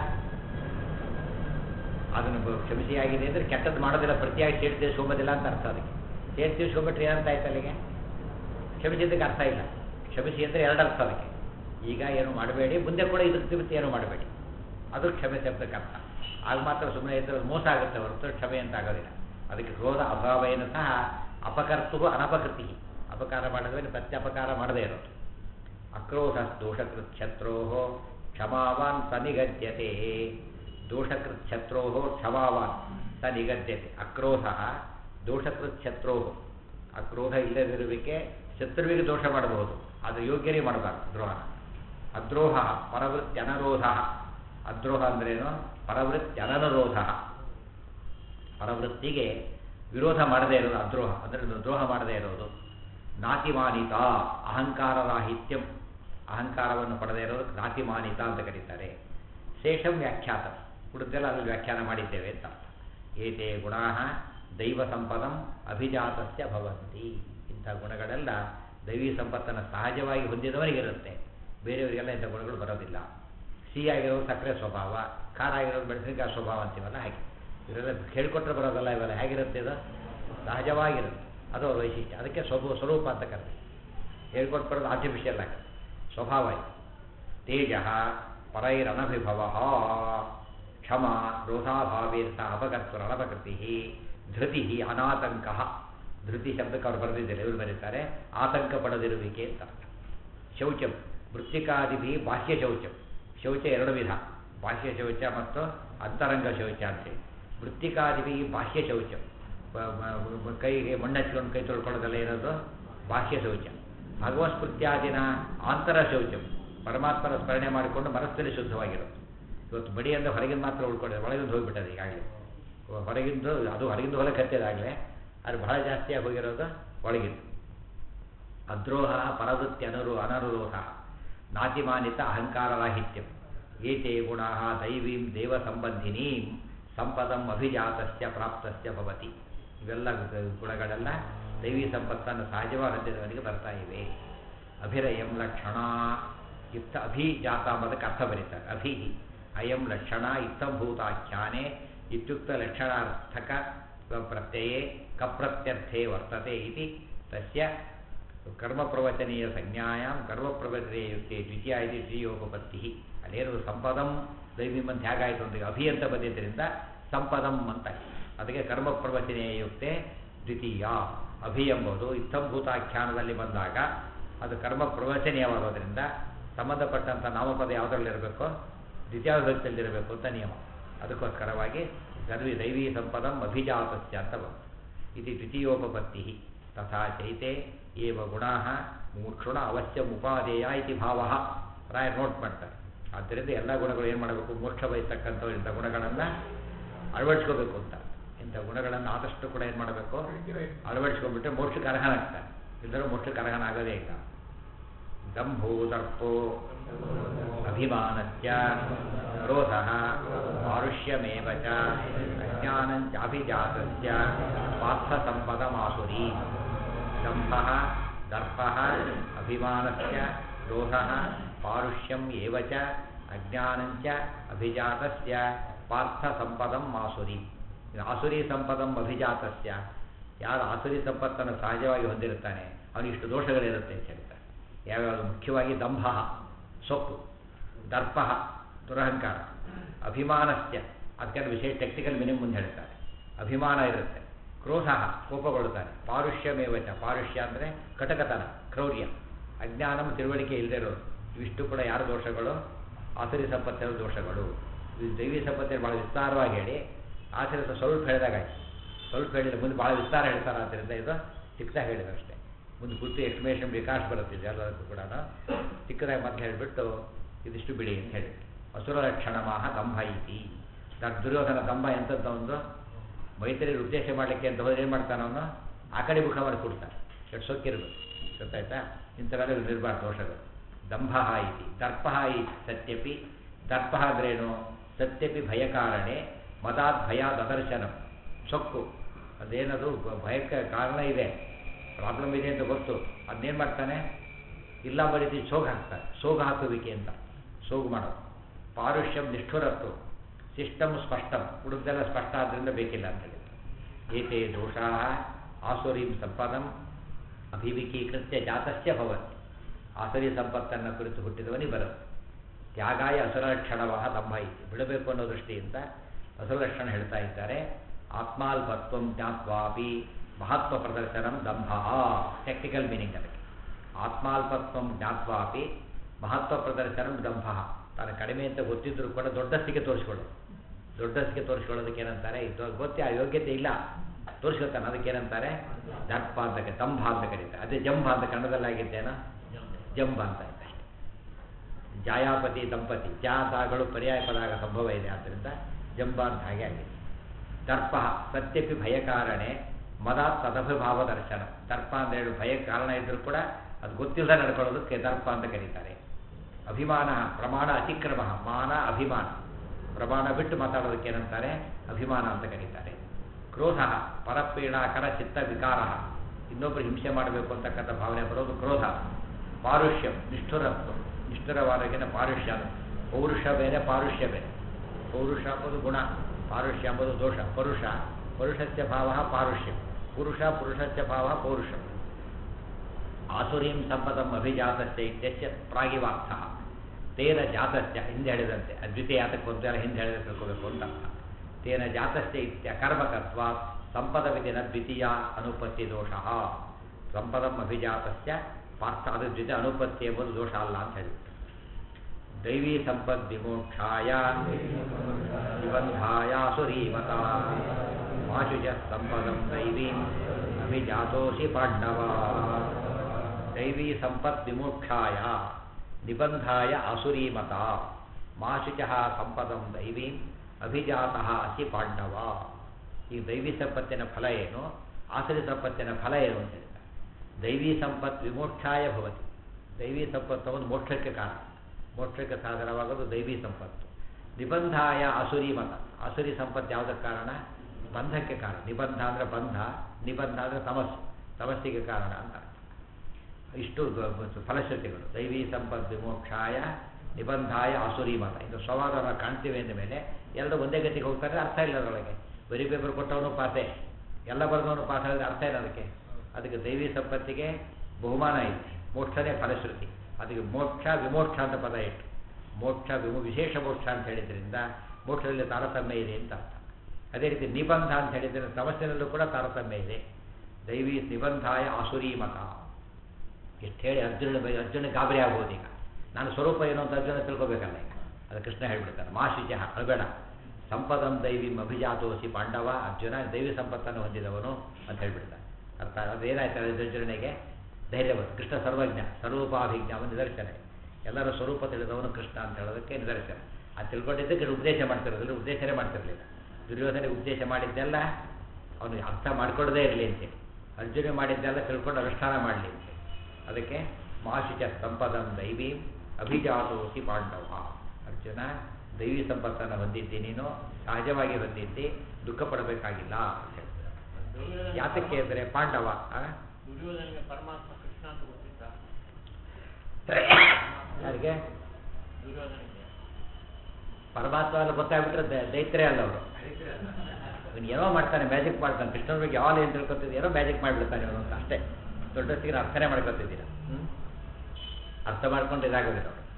ಅದನ್ನು ಬ- ಕ್ಷಮಿಸಿ ಆಗಿದೆ ಅಂದರೆ ಕೆಟ್ಟದ್ದು ಮಾಡೋದಿಲ್ಲ ಪ್ರತಿಯಾಗಿ ಸೇಟ್ ತೀರಿಸ್ಕೊಂಬೋದಿಲ್ಲ ಅಂತ ಅರ್ಥ ಅದಕ್ಕೆ ಸೇಟ್ ತೀರಿಸ್ಕೊಂಬಿಟ್ರೆ ಏನಂತ ಆಯ್ತು ಅಲ್ಲಿಗೆ ಕ್ಷಮಿಸಿದ್ದಕ್ಕೆ ಅರ್ಥ ಇಲ್ಲ ಕ್ಷಮಿಸಿ ಅಂದರೆ ಎರಡು ಅರ್ಥ ಅದಕ್ಕೆ ಈಗ ಏನು ಮಾಡಬೇಡಿ ಮುಂದೆ ಕೂಡ ಇದಕ್ಕೆ ಬಿಟ್ಟು ಏನು ಮಾಡಬೇಡಿ ಅದು ಕ್ಷಮೆ ಶಬ್ದಕ್ಕೆ ಅರ್ಥ ಆಗ ಮಾತ್ರ ಸುಮ್ಮನೆ ಇದ್ದರೆ ಮೋಸ ಆಗುತ್ತೆ ಹೊರತು ಕ್ಷಮೆ ಅಂತ ಆಗೋದಿಲ್ಲ ಅದಕ್ಕೆ ಕ್ರೋಧ ಅಭಾವೇನ ಸಹ ಅಪಕರ್ತು ಅನಪಕೃತಿ ಅಪಕಾರ ಮಾಡಿದ್ರೆ ಪ್ರತ್ಯಪಕಾರ ಮಾಡದೇ ಇರೋದು ಅಕ್ರೋಧ ದೋಷಕೃತ್ ಶತ್ರೋ ಕ್ಷಮಾವಾನ್ ಸ ನಿಗದ್ಯತೆ ದೋಷಕೃತ್ ಶತ್ರೋ ಕ್ಷಮಾವಾನ್ ಸ ನಿಗದ್ಯತೆ ಅಕ್ರೋಧ ದೋಷಕೃತ್ ಶತ್ರೋ ಅಕ್ರೋಧ ಇಲ್ಲದಿರುವಿಕೆ ಶತ್ರುವಿಗೆ ದೋಷ ಮಾಡಬಹುದು ಅದು ಯೋಗ್ಯರೇ ಮಾಡಬಾರ್ದು ದ್ರೋಹ ಅದ್ರೋಹ ಪರವೃತ್ತಿ ಅನರೋಧ ಅದ್ರೋಹ ಅಂದ್ರೇನು ಪರವೃತ್ತಿ ಅನನುರೋಧ ಪರವೃತ್ತಿಗೆ ವಿರೋಧ ಮಾಡದೇ ಇರೋದು ಅದ್ರೋಹ ಅಂದರೆ ದ್ರೋಹ ಮಾಡದೇ ಇರೋದು ನಾತಿಮಾನಿತ ಅಹಂಕಾರರಾಹಿತ್ಯಂ ಅಹಂಕಾರವನ್ನು ಪಡೆದೇ ಇರೋದು ನಾತಿಮಾನಿತ ಅಂತ ಕರೀತಾರೆ ಶೇಷಂ ವ್ಯಾಖ್ಯಾತ ಉಳಿದೆಲ್ಲ ಅಲ್ಲಿ ವ್ಯಾಖ್ಯಾನ ಮಾಡಿದ್ದೇವೆ ಅಂತ ಅರ್ಥ ಏತೇ ಗುಣಾ ದೈವ ಸಂಪದಂ ಅಭಿಜಾತಸ್ಯ ಭವಂತಿ ಇಂಥ ಗುಣಗಳೆಲ್ಲ ದೈವಿ ಸಂಪತ್ತನ್ನು ಸಹಜವಾಗಿ ಹೊಂದಿದವನಿಗಿರುತ್ತೆ ಬೇರೆಯವರಿಗೆಲ್ಲ ಇಂಥ ಗುಣಗಳು ಬರೋದಿಲ್ಲ ಸಿಹಿ ಆಗಿರೋದು ಸಕ್ಕರೆ ಸ್ವಭಾವ ಖಾರ ಆಗಿರೋದು ಮೆಣಸಿನಕಾಯಿ ಸ್ವಭಾವ ಅಂತೀವಲ್ಲ ಹಾಗೆ ಇವರೆಲ್ಲ ಹೇಳ್ಕೊಟ್ರೆ ಬರೋದಲ್ಲ ಇವೆಲ್ಲ ಹೇಗಿರುತ್ತೆ ಇದು ಸಹಜವಾಗಿರುತ್ತೆ ಅದು ಅವ್ರ ವೈಶಿಷ್ಟ್ಯ ಅದಕ್ಕೆ ಸ್ವಭ ಸ್ವರೂಪ ಅಂತ ಕರೀತಾರೆ ಹೇಳ್ಕೊಟ್ಟು ಬರೋದು ಆರ್ಟಿಫಿಷಿಯಲ್ ಆಗಿ ಸ್ವಭಾವ ಇದು ತೇಜ ಪರೈರನಭಿಭವ ಕ್ಷಮ ಕ್ರೋಧಾಭಾವೇರ್ಥ ಅಪಕರ್ತುರ ಅನಪಕೃತಿ ಧೃತಿ ಅನಾತಂಕ ಧೃತಿ ಶಬ್ದಕ್ಕೆ ಅವರು ಬರೆದಿದ್ದಾರೆ ಇವರು ಬರೀತಾರೆ ಆತಂಕ ಪಡೆದಿರುವಿಕೆ ಅಂತ ಅರ್ಥ ಶೌಚಂ ವೃತ್ತಿಕಾದಿಭಿ ಬಾಹ್ಯ ಶೌಚಂ ಶೌಚ ಎರಡು ವಿಧ ಬಾಹ್ಯ ಶೌಚ ಮತ್ತು ಅಂತರಂಗ ಶೌಚ ಅಂತೇಳಿ ವೃತ್ತಿಕಾದಿಭಿ ಬಾಹ್ಯ ಶೌಚಂ ಬ- ಬ- ಬ- ಕೈಗೆ ಮಣ್ಣಚ್ಕೊಂಡು ಕೈ ತೊಳ್ಕೊಳ್ಳೋದೆಲ್ಲ ಇರೋದು ಬಾಹ್ಯ ಶೌಚ ಭಗವತ್ಸ್ಮೃತ್ಯಾದಿನ ಆಂತರ ಶೌಚಂ ಪರಮಾತ್ಮನ ಸ್ಮರಣೆ ಮಾಡಿಕೊಂಡು ಮನಸ್ಸಲ್ಲಿ ಶುದ್ಧವಾಗಿರೋದು ಇವತ್ತು ಬಡಿ ಅಂದರೆ ಹೊರಗಿಂದ ಮಾತ್ರ ಉಳ್ಕೊಂಡಿದೆ ಒಳಗಿಂದ ಹೋಗಿಬಿಟ್ಟದೆ ಈಗಾಗಲೇ ಹೊರಗಿಂದ ಅದು ಹೊರಗಿಂದ ಹೊಲ ಕತ್ತಿದಾಗಲೇ ಅದು ಬಹಳ ಜಾಸ್ತಿಯಾಗಿ ಹೋಗಿರೋದು ಒಳಗಿಂದು ಅದ್ರೋಹ ಪರವೃತ್ತಿ ಅನರು ಅನನುರೋಧ ನಾತಿಮಾನಿತ ಅಹಂಕಾರರಾಹಿತ್ಯಂ ಏತೆ ಗುಣಾ ದೈವೀಂ ದೇವ ಸಂಬಂಧಿನೀಂ ಸಂಪದಂ ಅಭಿಜಾತಸ್ಯ ಪ್ರಾಪ್ತಸ್ಯ ಭವತಿ ಇವೆಲ್ಲ ಗು- ಗುಣಗಳೆಲ್ಲ ದೈವಿ ಸಂಪತ್ತನ್ನು ಸಹಜವಾಗಿ ಹೊಂದಿದವನಿಗೆ ಬರ್ತಾ ಇವೆ ಅಭಿರಯಂ ಲಕ್ಷಣ ಯುಕ್ತ ಅಭಿಜಾತ ಅನ್ನೋದಕ್ಕೆ ಅರ್ಥ ಬರೀತಾರೆ ಅಭಿ ಅಯಂ ಲಕ್ಷಣ ಇತ್ತಂಭೂತಾಖ್ಯಾನೆ ಇತ್ಯುಕ್ತ ಲಕ್ಷಣಾರ್ಥಕ ಪ್ರತ್ಯಯೇ ಕಪ್ರತ್ಯರ್ಥೇ ವರ್ತತೆ ಇತಿ ತಸ್ಯ ಕರ್ಮಪ್ರವಚನೀಯ ಸಂಜ್ಞಾಯಾಂ ಕರ್ಮಪ್ರವಚನೀಯ ಯುಕ್ತೆ ದ್ವಿತೀಯ ಇತಿ ದ್ವಿತೀಯೋಪಪತ್ತಿ ಅಲ್ಲೇನು ಸಂಪದಂ ದೈವಿಮಂತ ಹೇಗಾಯಿತು ಅಂತ ಅಭಿ ಅಂತ ಬಂದಿದ್ದರಿಂದ ಸಂಪದಂ ಅಂತ ಅದಕ್ಕೆ ಕರ್ಮಪ್ರವಚನೀಯ ಯುಕ್ತೆ ದ್ವಿತೀಯ ಅಭಿ ಎಂಬುದು ಇತ್ತಂಭೂತಾಖ್ಯಾನದಲ್ಲಿ ಬಂದಾಗ ಅದು ಕರ್ಮ ಪ್ರವಚನೀಯವಾಗೋದ್ರಿಂದ ಸಂಬಂಧಪಟ್ಟಂಥ ನಾಮಪದ ಯಾವುದರಲ್ಲಿರಬೇಕು ದ್ವಿತೀಯ ವಿಭಕ್ತಿಯಲ್ಲಿರಬೇಕು ಅಂತ ನಿಯಮ ಅದಕ್ಕೋಸ್ಕರವಾಗಿ ಗರ್ವಿ ದೈವೀ ಸಂಪದಂ ಅಭಿಜಾತಸ್ಯ ಅಂತ ಬಂತು ಇದು ದ್ವಿತೀಯೋಪಪತ್ತಿ ತಥಾ ಚೈತೆ ಏವ ಗುಣಾ ಮುಕ್ಷುಣ ಅವಶ್ಯ ಉಪಾದೇಯ ಇತಿ ಭಾವ ರಾಯ ನೋಟ್ ಮಾಡ್ತಾರೆ ಆದ್ದರಿಂದ ಎಲ್ಲ ಗುಣಗಳು ಏನು ಮಾಡಬೇಕು ಮೋಕ್ಷ ಬಯಸ್ತಕ್ಕಂಥ ಇಂಥ ಗುಣಗಳನ್ನು ಅಳವಡಿಸ್ಕೋಬೇಕು ಅಂತ ಇಂಥ ಗುಣಗಳನ್ನು ಆದಷ್ಟು ಕೂಡ ಏನು ಮಾಡಬೇಕು ಅಳವಡಿಸ್ಕೊಂಡ್ಬಿಟ್ರೆ ಮೋಕ್ಷಕ್ಕೆ ಅರ್ಹನಾಗ್ತಾನೆ ಇಲ್ಲದ್ರೆ ಮೋಕ್ಷಕ್ಕೆ ಅರ್ಹನಾಗೋದೇ ಇಲ್ಲ ದಂಭೂದರ್ಪೋ ಅಭಿಮಾನಸ್ಯ ಕ್ರೋಧಃ ಪಾರುಷ್ಯಮೇವ ಚ ಅಜ್ಞಾನಂಚಾಭಿಜಾತಸ್ಯ ಪಾರ್ಥಸಂಪದಮಾಸುರಿ ದಂಭಃ ದರ್ಪಃ ಅಭಿಮಾನಸ್ಯ ಕ್ರೋಧಃ ಪಾರುಷ್ಯಂ ಏವ ಚ ಅಜ್ಞಾನಂಚ ಅಭಿಜಾತಸ್ಯ ಪಾರ್ಥಸಂಪದಂ ಮಾಸುರಿ ಇದು ಆಸುರಿ ಸಂಪದಂ ಅಭಿಜಾತಸ್ಯ ಯಾರು ಆಸುರಿ ಸಂಪತ್ತನ್ನು ಸಹಜವಾಗಿ ಹೊಂದಿರುತ್ತಾನೆ ಅವನಿಗೆ ಇಷ್ಟು ದೋಷಗಳಿರುತ್ತೆ ಅಂತ ಹೇಳ್ತಾರೆ ಯಾವ್ಯಾವುದು ಮುಖ್ಯವಾಗಿ ದಂಭ ಸೊಪ್ಪು ದರ್ಪ ದುರಹಂಕಾರ ಅಭಿಮಾನಸ್ಯ ಅದಕ್ಕೆ ವಿಶೇಷ ಟೆಕ್ನಿಕಲ್ ಮೀನಿಂಗ್ ಮುಂದೆ ಹೇಳ್ತಾರೆ ಅಭಿಮಾನ ಇರುತ್ತೆ ಕ್ರೋಧ ಕೋಪಗೊಳ್ಳುತ್ತಾನೆ ಪಾರುಷ್ಯಮೇವಚ ಪಾರುಷ್ಯ ಅಂದರೆ ಕಟಕತನ ಕ್ರೌರ್ಯ ಅಜ್ಞಾನಂ ತಿಳುವಳಿಕೆ ಇಲ್ಲದೆ ಇರೋದು ಇವಿಷ್ಟು ಕೂಡ ಯಾರ ದೋಷಗಳು ಆಸುರಿ ಸಂಪತ್ತಿನ ದೋಷಗಳು ಇದು ದೈವಿ ಸಂಪತ್ತಿನ ಭಾಳ ವಿಸ್ತಾರವಾಗಿ ಹೇಳಿ ಆಚರಿಸ ಸ್ವಲ್ಪ ಹೇಳಿದಾಗಾಯ್ತು ಸ್ವಲ್ಪ ಹೇಳಿದ್ರೆ ಮುಂದೆ ಭಾಳ ವಿಸ್ತಾರ ಹೇಳ್ತಾರೆ ಆದ್ದರಿಂದ ಇದು ಚಿಕ್ಕದಾಗಿ ಹೇಳಿದ್ರು ಅಷ್ಟೇ ಮುಂದೆ ಪೂರ್ತಿ ಎಕ್ಸ್ಪ್ಲೇಷನ್ ವಿಕಾಸ ಬರುತ್ತಿದೆ ಎಲ್ಲದಕ್ಕೂ ಕೂಡ ಚಿಕ್ಕದಾಗಿ ಮತ್ತೆ ಹೇಳಿಬಿಟ್ಟು ಇದಿಷ್ಟು ಬಿಡಿ ಅಂತ ಹೇಳಿ ಅಸುರ ಲಕ್ಷಣಮಾಹ ದಂಭ ಇತಿ ದ- ದುರ್ಯೋಧನ ದಂಭ ಎಂಥದ್ದು ಒಂದು ಮೈತ್ರಿ ಉದ್ದೇಶ ಮಾಡಲಿಕ್ಕೆ ಅಂತ ಹೋದ್ರೆ ಏನು ಮಾಡ್ತಾನೆ ಅವನು ಆ ಕಡೆ ಮುಖ ಮಾಡಿ ಕೊಡ್ತಾನೆ ಎಷ್ಟು ಸೊಕ್ಕಿರ್ಬೇಕು ಗೊತ್ತಾಯ್ತಾ ಇಂಥವೆಲ್ಲ ಇರಬಾರ್ದು ದೋಷಗಳು ದಂಭ ಇತಿ ದರ್ಪ ಇತಿ ಸತ್ಯಪಿ ದರ್ಪ ಅಂದ್ರೇನು ಸತ್ಯಪಿ ಭಯಕಾರಣೆ ಮದಾತ್ ಭಯಾದ್ ಅದರ್ಶನಂ ಸೊಕ್ಕು ಅದೇನದು ಬ- ಭಯಕ್ಕೆ ಕಾರಣ ಇದೆ ಪ್ರಾಬ್ಲಮ್ ಇದೆ ಅಂತ ಗೊತ್ತು ಅದನ್ನೇನು ಮಾಡ್ತಾನೆ ಇಲ್ಲ ಬರೀತಿ ಸೋಗ ಹಾಕ್ತಾನೆ ಸೋಗ ಹಾಕುವಿಕೆ ಅಂತ ಸೋಗು ಮಾಡೋದು ಪಾರುಷ್ಯಂ ನಿಷ್ಠುರತ್ತು ಶಿಷ್ಟಂ ಸ್ಪಷ್ಟಂ ಉಳಿದೆಲ್ಲ ಸ್ಪಷ್ಟ ಆದ್ದರಿಂದ ಬೇಕಿಲ್ಲ ಅಂತ ಹೇಳಿ ಏತೆ ದೋಷಾ ಆಸುರೀಂ ಸಂಪದಂ ಅಭಿವಿಕೀಕೃತ್ಯ ಜಾತಸ್ಯ ಭವತಿ ಆಸುರಿ ಸಂಪತ್ತನ್ನು ಕುರಿತು ಹುಟ್ಟಿದವನಿಗೆ ಬರುತ್ತೆ ತ್ಯಾಗಾಯ ಅಸುರಲಕ್ಷಣವಹ ದಂಭ ಇತಿ ಬಿಡಬೇಕು ಅನ್ನೋ ದೃಷ್ಟಿಯಿಂದ ಅಸುರಲಕ್ಷಣ ಹೇಳ್ತಾ ಇದ್ದಾರೆ ಆತ್ಮಾಲ್ಪತ್ವಂ ಜ್ಞಾತ್ವಾಪಿ ಮಹತ್ವ ಪ್ರದರ್ಶನಂ ದಂಭ ಟೆಕ್ನಿಕಲ್ ಮೀನಿಂಗ್ ಅದಕ್ಕೆ ಆತ್ಮಾಲ್ಪತ್ವಂ ಜ್ಞಾತ್ವಾಪಿ ಮಹತ್ವ ಪ್ರದರ್ಶನಂ ದಂಭ ತಾನು ಕಡಿಮೆ ಅಂತ ಗೊತ್ತಿದ್ದರೂ ಕೂಡ ದೊಡ್ಡಸ್ತಿಗೆ ತೋರಿಸ್ಕೊಳ್ಳೋದು ದೊಡ್ಡಸ್ತಿಗೆ ತೋರಿಸ್ಕೊಳ್ಳೋದಕ್ಕೆ ಏನಂತಾರೆ ಇದು ಗೊತ್ತೇ ಆ ಯೋಗ್ಯತೆ ಇಲ್ಲ ತೋರಿಸ್ಕೊತಾನೆ ಅದಕ್ಕೆ ಏನಂತಾರೆ ದರ್ಪ ಅಂತ ಕರೀತಾರೆ, ದಂಭ ಅಂತ ಕರೀತಾರೆ ಅದೇ ಜಂಭ ಅಂತ ಕನ್ನಡದಲ್ಲಾಗಿದ್ದೇನೋ ಜಂಬ ಅಂತ ಇದೆ ಅಷ್ಟೇ ಜಾಯಾಪತಿ ದಂಪತಿ ಜಾತಾಗಳು ಪರ್ಯಾಯ ಪದಾಗ ಸಂಭವ ಇದೆ ಆದ್ದರಿಂದ ಜಂಬ ಅಂತ ಹಾಗೆ ಆಗಿದೆ ದರ್ಪ ಸತ್ಯಪಿ ಭಯಕಾರಣೆ ಮದ ತದಭಿಭಾವ ದರ್ಶನ ದರ್ಪ ಅಂತ ಹೇಳಿ ಭಯ ಕಾರಣ ಇದ್ರೂ ಕೂಡ ಅದು ಗೊತ್ತಿಲ್ಲದೆ ನಡ್ಕೊಳ್ಳೋದಕ್ಕೆ ದರ್ಪ ಅಂತ ಕರೀತಾರೆ ಅಭಿಮಾನ ಪ್ರಮಾಣ ಅತಿಕ್ರಮ ಮಾನ ಅಭಿಮಾನ ಪ್ರಮಾಣ ಬಿಟ್ಟು ಮಾತಾಡೋದಕ್ಕೆ ಏನಂತಾರೆ ಅಭಿಮಾನ ಅಂತ ಕರೀತಾರೆ ಕ್ರೋಧ ಪರಪೀಡಾಕರ ಚಿತ್ತ ವಿಕಾರ ಇನ್ನೊಬ್ಬರು ಹಿಂಸೆ ಮಾಡಬೇಕು ಅಂತಕ್ಕಂಥ ಭಾವನೆ ಬರೋದು ಕ್ರೋಧ ಪಾರುಷ್ಯ ನಿಷ್ಠುರತ್ವ ನಿಷ್ಠುರವಾದಕ್ಕಿಂತ ಪಾರುಷ್ಯ ಪೌರುಷ ಬೇರೆ ಪಾರುಷ್ಯ ಬೇರೆ ಪೌರುಷ ಎಂಬುದು ಗುಣ ಪಾರುಷ್ಯ ಎಂಬುದು ದೋಷ ಪರುಷ ಪರುಷಸ್ಯ ಭಾವ ಪಾರುಷ್ಯ ಪುರುಷ ಪುರುಷಸ್ಯ ಭಾವ ಪೌರುಷ ಆಸುರೀಂ ಸಂಪದಂ ಅಭಿಜಾತಸ್ಯ ಇತ್ಯಸ್ಯ ಪ್ರಾಗಿವಾರ್ಥ ತೇನ ಜಾತಸ್ಯ ಹಿಂದೆ ಹೇಳಿದಂತೆ ಅದ್ವಿತೀಯ ಯಾತಕ್ಕೆ ಒಂದೆಲ್ಲ ಹಿಂದೆ ಹೇಳಿದ್ರೆ ತಿಳ್ಕೋಬೇಕು ಅಂತ ಅರ್ಥ ತೇನ ಜಾತಸ್ಯ ಇತ್ಯ ಕರ್ಮಕತ್ವ ಸಂಪದವಿದೆ ನ ದ್ವಿತೀಯ ಅನುಪತ್ತಿ ದೋಷ ಸಂಪದಂ ಅಭಿಜಾತಸ್ಯ ಪಾರ್ಥ ಅದು ದ್ವಿತೀಯ ಅನುಪತ್ತಿ ಎಂಬುದು ದೋಷ ಅಲ್ಲ ಅಂತ ಹೇಳಿಬಿಟ್ಟು ದೈವೀ ಸಂಪದ್ ವಿಮೋಕ್ಷಾಯ ನಿಬಂಧಾಯ ಸುರೀಮತ ಮಾಶುಜ ಸಂಪದಂ ದೈವೀಂ ಅಭಿಜಾತೋಸಿ ಪಾಂಡವ ದೈವೀ ಸಂಪತ್ ವಿಮೋಕ್ಷಾಯ ನಿಬಂಧಾಯ ಅಸುರೀಮತ ಮಾಶುಚ ಸಂಪದಂ ದೈವೀಂ ಅಭಿಜಾತಃ ಅಸಿ ಪಾಂಡವ ಈ ದೈವಿ ಸಂಪತ್ತಿನ ಫಲ ಏನು ಆಸುರಿ ಸಂಪತ್ತಿನ ಫಲ ಏನು ಅಂತ ಹೇಳ್ತಾರೆ ದೈವಿ ಸಂಪತ್ ವಿಮೋಕ್ಷಾಯ ಭವತಿ ದೈವಿ ಸಂಪತ್ತು ಒಂದು ಮೋಕ್ಷಕ್ಕೆ ಕಾರಣ ಮೋಕ್ಷಕ್ಕೆ ಸಾಧನವಾಗೋದು ದೈವಿ ಸಂಪತ್ತು ನಿಬಂಧಾಯ ಅಸುರಿ ಮತ ಅಸುರಿ ಸಂಪತ್ತು ಯಾವುದಕ್ಕೆ ಕಾರಣ ಬಂಧಕ್ಕೆ ಕಾರಣ ನಿಬಂಧ ಅಂದರೆ ಬಂಧ ನಿಬಂಧ ಅಂದರೆ ತಮಸ್ಸು ತಮಸ್ಸಿಗೆ ಕಾರಣ ಅಂತ ಅರ್ಥ. ಇಷ್ಟು ದ- ದ- ಫಲಶ್ರುತಿಗಳು ದೈವಿ ಸಂಪತ್ ವಿಮೋಕ್ಷಾಯ ನಿಬಂಧಾಯ ಆಸುರಿ ಮತ ಇದು ಸ್ವವಾದ ನಾವು ಕಾಣ್ತೀವಿ ಅಂದ ಮೇಲೆ ಎರಡು ಒಂದೇ ಗತಿಗೆ ಹೋಗ್ತಾರೆ ಅರ್ಥ ಇಲ್ಲ ಅದರೊಳಗೆ ಬರೀ ಪೇಪರ್ ಕೊಟ್ಟವನು ಪಾಸೆ ಎಲ್ಲ ಬರೆದವನು ಪಾಸ್ ಆಗಿದ್ರೆ ಅರ್ಥ ಇಲ್ಲ ಅದಕ್ಕೆ ಅದಕ್ಕೆ ದೈವಿ ಸಂಪತ್ತಿಗೆ ಬಹುಮಾನ ಇದೆ ಮೋಕ್ಷನೇ ಫಲಶ್ರುತಿ ಅದಕ್ಕೆ ಮೋಕ್ಷ ವಿಮೋಕ್ಷ ಅಂತ ಪದ ಇಟ್ಟು ಮೋಕ್ಷ ವಿಮೋ ವಿಶೇಷ ಮೋಕ್ಷ ಅಂತ ಹೇಳಿದ್ರಿಂದ ಮೋಕ್ಷದಲ್ಲಿ ತಾರತಮ್ಯ ಇದೆ ಅಂತ ಅರ್ಥ ಅದೇ ರೀತಿ ನಿಬಂಧ ಅಂತ ಹೇಳಿದ್ರೆ ತಮಸ್ಸಿನಲ್ಲೂ ಕೂಡ ತಾರತಮ್ಯ ಇದೆ ದೈವಿ ನಿಬಂಧಾಯ ಆಸುರಿ ಮತ ಎಷ್ಟು ಹೇಳಿ ಅರ್ಜುನ ಬೈ ಅರ್ಜುನ ಗಾಬರಿ ಆಗ್ಬೋದು ಈಗ ನಾನು ಸ್ವರೂಪ ಏನು ಅಂತ ಅರ್ಜುನ ತಿಳ್ಕೊಬೇಕಲ್ಲ ಈಗ ಅದು ಕೃಷ್ಣ ಹೇಳ್ಬಿಡ್ತಾನೆ ಮಾಶಿಜ ಅಳಬೇಡ ಸಂಪದಂ ದೈವಿಂ ಅಭಿಜಾತೋಸಿ ಪಾಂಡವ ಅರ್ಜುನ ದೈವಿ ಸಂಪತ್ತನ್ನು ಹೊಂದಿದವನು ಅಂತ ಹೇಳ್ಬಿಡ್ತಾನೆ ಅರ್ಥ ಅದೇನಾಯ್ತು ಅರ್ಜುನನಿಗೆ ಧೈರ್ಯ ಬಂತು ಕೃಷ್ಣ ಸರ್ವಜ್ಞ ಸರ್ವೋಪಾಭಿಜ್ಞ ಅವನ ನಿದರ್ಶನ ಎಲ್ಲರ ಸ್ವರೂಪ ತಿಳಿದವನು ಕೃಷ್ಣ ಅಂತ ಹೇಳೋದಕ್ಕೆ ನಿದರ್ಶನ ಅದು ತಿಳ್ಕೊಂಡಿದ್ದಕ್ಕೆ ಉಪದೇಶ ಮಾಡ್ತಿರೋದಿಲ್ಲ ಉಪದೇಶನೇ ಮಾಡ್ತಿರಲಿಲ್ಲ ದುರ್ಯೋಧನೆ ಉಪದೇಶ ಮಾಡಿದ್ದೆಲ್ಲ ಅವನಿಗೆ ಅರ್ಥ ಮಾಡ್ಕೊಳ್ಳೋದೇ ಇರಲಿ ಅಂತೇಳಿ ಅರ್ಜುನ ಮಾಡಿದ್ದೆಲ್ಲ ತಿಳ್ಕೊಂಡು ಅನುಷ್ಠಾನ ಮಾಡಲಿ ಅಂತೇಳಿ ಅದಕ್ಕೆ ಮಾಶುಚ ಸಂಪದಂ ದೈವೀಂ ಅಭಿಜಾತೋಸಿ ಪಾಂಡವ ಅರ್ಜುನ ದೈವಿ ಸಂಪತ್ತನ್ನು ಹೊಂದಿದ್ದಿ ನೀನು ಸಹಜವಾಗಿ ಹೊಂದಿದ್ದಿ ದುಃಖ ಪಡಬೇಕಾಗಿಲ್ಲ ಅಂತ ಹೇಳಿ. ದುರ್ಯೋಧನ ಯಾತಕ್ಕೆ ಅಂದರೆ ಪಾಂಡವ ಆ? ದುರ್ಯೋಧನಿಗೆ ಪರಮಾತ್ಮ ಕೃಷ್ಣ ಅಂತ ಗೊತ್ತಿತ್ತ ಯಾರಿಗೆ ದುರ್ಯೋಧನಿಗೆ ಪರಮಾತ್ಮ ಎಲ್ಲ ಗೊತ್ತಾಗ್ಬಿಟ್ರೆ ದ- ದೈತ್ಯರೇ ಅಲ್ಲ ಅವರು ಇವನು ಏನೋ ಮಾಡ್ತಾನೆ ಮ್ಯಾಜಿಕ್ ಮಾಡ್ತಾನೆ ಕೃಷ್ಣನ ಬಗ್ಗೆ ಯಾವಾಗ ಏನು ತಿಳ್ಕೊತಿದ್ದೆ ಏನೋ ಮ್ಯಾಜಿಕ್ ಮಾಡಿಬಿಡ್ತಾನೆ ಇವನು ಅಂತ ಅಷ್ಟೇ ದೊಡ್ಡಸ್ತಿಗೆ ಅರ್ಥನೇ ಮಾಡ್ಕೊತಿದ್ದೀರ ಹ್ಞೂ ಅರ್ಥ ಮಾಡ್ಕೊಂಡು ಇದಾಗೋದಿಲ್ಲ ಅವರು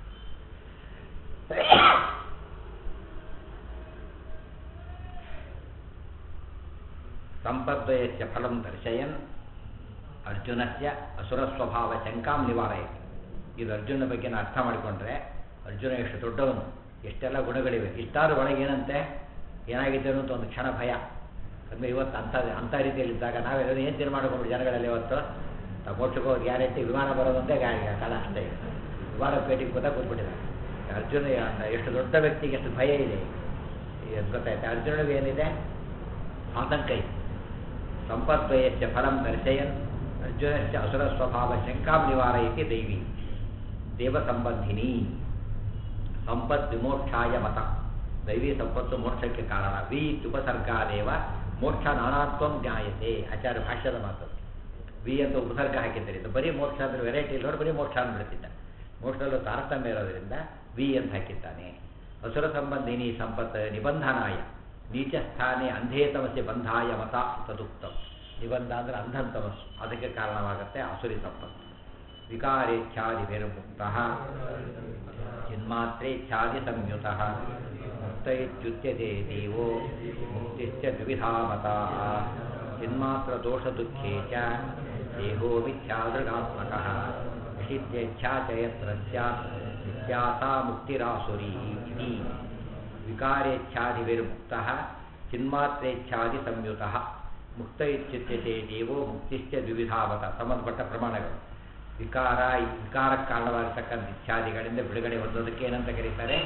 ಸಂಪದ್ವಯಸ್ಯ ಫಲಂ ದರ್ಶಯನ್ ಅರ್ಜುನಸ್ಯ ಅಸುರ ಸ್ವಭಾವ ಶಂಕಾಂ ನಿವಾರಯತಿ ಇದು ಅರ್ಜುನ ಬಗ್ಗೆ ನಾನು ಅರ್ಥ ಮಾಡಿಕೊಂಡ್ರೆ ಅರ್ಜುನ ಎಷ್ಟು ದೊಡ್ಡವನು ಎಷ್ಟೆಲ್ಲ ಗುಣಗಳಿವೆ ಇಷ್ಟಾದ್ರೂ ಒಳಗೆ ಏನಂತೆ ಏನಾಗಿದೆ ಅನ್ನೋ ಒಂದು ಕ್ಷಣ ಭಯ ಅಂದರೆ ಇವತ್ತು ಅಂಥ ಅಂಥ ರೀತಿಯಲ್ಲಿದ್ದಾಗ ನಾವೆಲ್ಲ ಏನು ತೀರ್ಮಾನ ಮಾಡ್ಕೊಂಡು ಜನಗಳಲ್ಲಿ ಇವತ್ತು ತಾವು ಮೋಕ್ಷಕ್ಕೆ ಹೋಗಿ ಗ್ಯಾರಂಟಿ ವಿಮಾನ ಬರೋದಂತೆ ಗಾಡಿ ಕಾಲ ಅಷ್ಟೇ ವಿಮಾನ ಪೇಟೆಗೆ ಗೊತ್ತಾ ಕೂತ್ಬಿಟ್ಟಿದ್ದಾರೆ ಅರ್ಜುನ ಅಂತ ಎಷ್ಟು ದೊಡ್ಡ ವ್ಯಕ್ತಿಗೆ ಎಷ್ಟು ಭಯ ಇದೆ ಇದು ಗೊತ್ತಾಯ್ತು ಅರ್ಜುನಿಗೆ ಏನಿದೆ ಆತಂಕ ಇದೆ ಸಂಪದ್ವಯಸ್ಯ ಫಲಂ ದರ್ಶಯನ್ ಅರ್ಜುನಸ್ಯ ಅಸುರ ಸ್ವಭಾವ ಶಂಕಾಂ ನಿವಾರಯತಿ ದೈವಿ ದೇವಸಂಬಂಧಿನಿ ಸಂಪತ್ ವಿಮೋಕ್ಷಾಯ ಮತ ದೈವಿ ಸಂಪತ್ತು ಮೋಕ್ಷಕ್ಕೆ ಕಾರಣ ವಿ ಉಪಸರ್ಗಾದೇವ ಮೋಕ್ಷ ನಾನಾತ್ವಂ ಜ್ಞಾಯತೆ ಆಚಾರ್ಯ ಭಾಷ್ಯದ ಮಾತು ವಿ ಅಂತ ಉಪಸರ್ಗ ಹಾಕಿದ್ದಾರೆ ಇದು ಬರೀ ಮೋಕ್ಷ ಅಂದ್ರೆ ವೆರೈಟಿ ಇಲ್ಲೋರು ಬರೀ ಮೋಕ್ಷ ಅಂದ್ಬಿಡ್ತಿದ್ದ ಮೋಕ್ಷದಲ್ಲೂ ತಾರತಮ್ಯ ಇರೋದ್ರಿಂದ ವಿ ಅಂತ ಹಾಕಿದ್ದಾನೆ ಅಸುರ ಸಂಬಂಧಿನಿ ಸಂಪತ್ ನಿಬಂಧನಾಯ ನೀಚ ಸ್ಥಾನೆ ಅಂಧೇತಮಸ್ಯ ಬಂಧಾಯ ಮತ ತದುಕ್ತಂ ನಿಬಂಧ ಅಂದ್ರೆ ಅಂಧನ್ ತಮಸ್ಸು ಅದಕ್ಕೆ ಕಾರಣವಾಗುತ್ತೆ ಅಸುರಿ ಸಂಪತ್ತು ವಿಕಾರೇಚ್ಛಾದಿಭಿರ್ಮುಕ್ತ ಚಿನ್ಮಾತ್ರೇಚ್ಛಾದಿ ಸಂಯುತ ಮುಕ್ತ ಇತ್ಯುಚ್ಯತೆ ದೇವೋ ಮುಕ್ತಿಶ್ಚ ದ್ವಿಧಾ ಮತಾ ಚಿನ್ಮಾತ್ರ ದೋಷ ದುಃಖೇ ಚ ದೇಹೋ ಮಿಥ್ಯಾದೃಗಾತ್ಮಕ ನಿಷಿದ್ಧೇಚ್ಛಾ ಚ ಯತ್ರ ಸ್ಯಾತ್ ನಿತ್ಯಾಸಾ ಮುಕ್ತಿರಾಸುರಿ ಇತಿ ವಿಕಾರೇಚ್ಛಾದಿಭಿರ್ಮುಕ್ತ ಚಿನ್ಮಾತ್ರೇಚ್ಛಾದಿ ಸಂಯುತ ಮುಕ್ತ ಇತ್ಯುಚ್ಯತೆ ದೇವೋ ಮುಕ್ತಿಶ್ಚ ದ್ವಿವಿಧಾವತ ಸಂಬಂಧಪಟ್ಟ ಪ್ರಮಾಣಗಳು ವಿಕಾರ ವಿಕಾರಕ್ಕೆ ಕಾರಣವಾಗಿರ್ತಕ್ಕಂಥ ಇಚ್ಛಾದಿಗಳಿಂದ ಬಿಡುಗಡೆ ಹೊಂದೋದಕ್ಕೆ ಏನಂತ ಕರೀತಾರೆ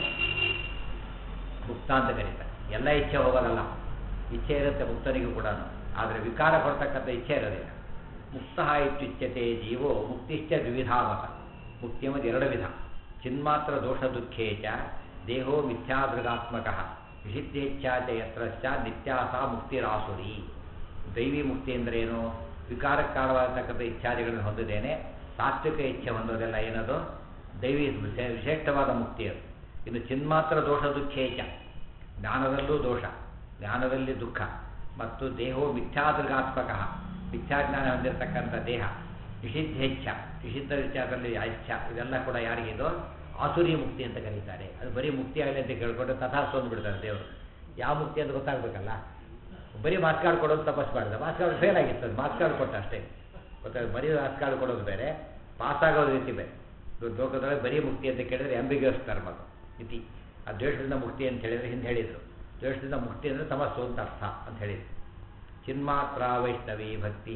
ಮುಕ್ತ ಅಂತ ಕರೀತಾರೆ ಎಲ್ಲ ಇಚ್ಛೆ ಹೋಗೋದಲ್ಲ ಇಚ್ಛೆ ಇರುತ್ತೆ ಮುಕ್ತನಿಗೂ ಕೂಡ ಆದರೆ ವಿಕಾರ ಕೊಡ್ತಕ್ಕಂಥ ಇಚ್ಛೆ ಇರೋದಿಲ್ಲ ಮುಕ್ತ ಇತ್ಯುಚ್ಯತೆ ಜೀವೋ ಮುಕ್ತಿಶ್ಚ ದ್ವಿವಿಧಾಮತ ಮುಕ್ತಿ ಎಂಬುದು ಎರಡು ವಿಧ ಚಿನ್ಮಾತ್ರ ದೋಷ ದುಃಖೇ ಚ ದೇಹೋ ಮಿಥ್ಯಾದೃಗಾತ್ಮಕ ವಿಷಿದ್ಧೇಚ್ಛಾ ಚ ಯತ್ರ ಸ್ಯ ನಿತ್ಯಾಸ ಮುಕ್ತಿರಾಸುರಿ ದೈವಿ ಮುಕ್ತಿ ಅಂದ್ರೇನು ವಿಕಾರಕ್ಕೆ ಕಾರಣವಾಗತಕ್ಕಂಥ ಇಚ್ಛಾದಿಗಳನ್ನು ಹೊಂದಿದ್ದೇನೆ ಸಾತ್ವಿಕ ಇಚ್ಛೆ ಹೊಂದೋದೆಲ್ಲ ಏನದು ದೈವಿ ವಿಶೇ- ವಿಶಿಷ್ಟವಾದ ಮುಕ್ತಿ ಅದು ಇನ್ನು ಚಿನ್ಮಾತ್ರ ದೋಷ ದುಃಖೇಚ ಜ್ಞಾನದಲ್ಲೂ ದೋಷ ಜ್ಞಾನದಲ್ಲಿ ದುಃಖ ಮತ್ತು ದೇಹೋ ಮಿಥ್ಯಾದೃಗಾತ್ಮಕ ಮಿಥ್ಯಾಜ್ಞಾನ ಹೊಂದಿರತಕ್ಕಂಥ ದೇಹ ನಿಷಿದ್ಧೇಚ್ಛ ನಿಷಿದ್ಧ ವಿಚಾರದಲ್ಲಿ ಇಚ್ಛ ಇದೆಲ್ಲ ಕೂಡ ಯಾರಿಗಿದು ಆಸುರಿ ಮುಕ್ತಿ ಅಂತ ಕರೀತಾರೆ ಅದು ಬರೀ ಮುಕ್ತಿ ಆಗಲಿ ಅಂತ ಕೇಳ್ಕೊಂಡು ತಥಾಸ್ತು ಅಂದ್ಬಿಡ್ತಾರೆ ದೇವರು ಯಾವ ಮುಕ್ತಿ ಅಂತ ಗೊತ್ತಾಗಬೇಕಲ್ಲ ಬರೀ ಮಾರ್ಕ್ಸ್ ಕಾರ್ಡ್ ಕೊಡೋದು ತಪಸ್ ಮಾಡಿದ ಮಾರ್ಕ್ಸ್ ಕಾರ್ಡ್ ಫೇಲ್ ಆಗಿತ್ತು ಅದು ಮಾರ್ಕ್ಸ್ ಕಾರ್ಡ್ ಕೊಟ್ಟ ಅಷ್ಟೇ ಗೊತ್ತಾಗ ಬರೀ ಮಾರ್ಕ್ಸ್ ಕಾರ್ಡ್ ಕೊಡೋದು ಬೇರೆ ಪಾಸ್ ಆಗೋದು ರೀತಿ ಬೇರೆ ಇವಾಗ ಲೋಕದೊಳಗೆ ಬರೀ ಮುಕ್ತಿ ಅಂತ ಕೇಳಿದ್ರೆ ಎಂಬಿಗ್ಯೂಸ್ ಟರ್ಮ್ ಅದು ಇತಿ ಆ ದ್ವೇಷದಿಂದ ಮುಕ್ತಿ ಅಂತ ಹೇಳಿದ್ರೆ ಹಿಂದೆ ಹೇಳಿದರು ದ್ವೇಷದಿಂದ ಮುಕ್ತಿ ಅಂದರೆ ತಮಸ್ಸು ಅಂತ ಅರ್ಥ ಅಂತ ಹೇಳಿದ್ರು ಚಿನ್ಮಾತ್ರ ವೈಷ್ಣವಿ ಭಕ್ತಿ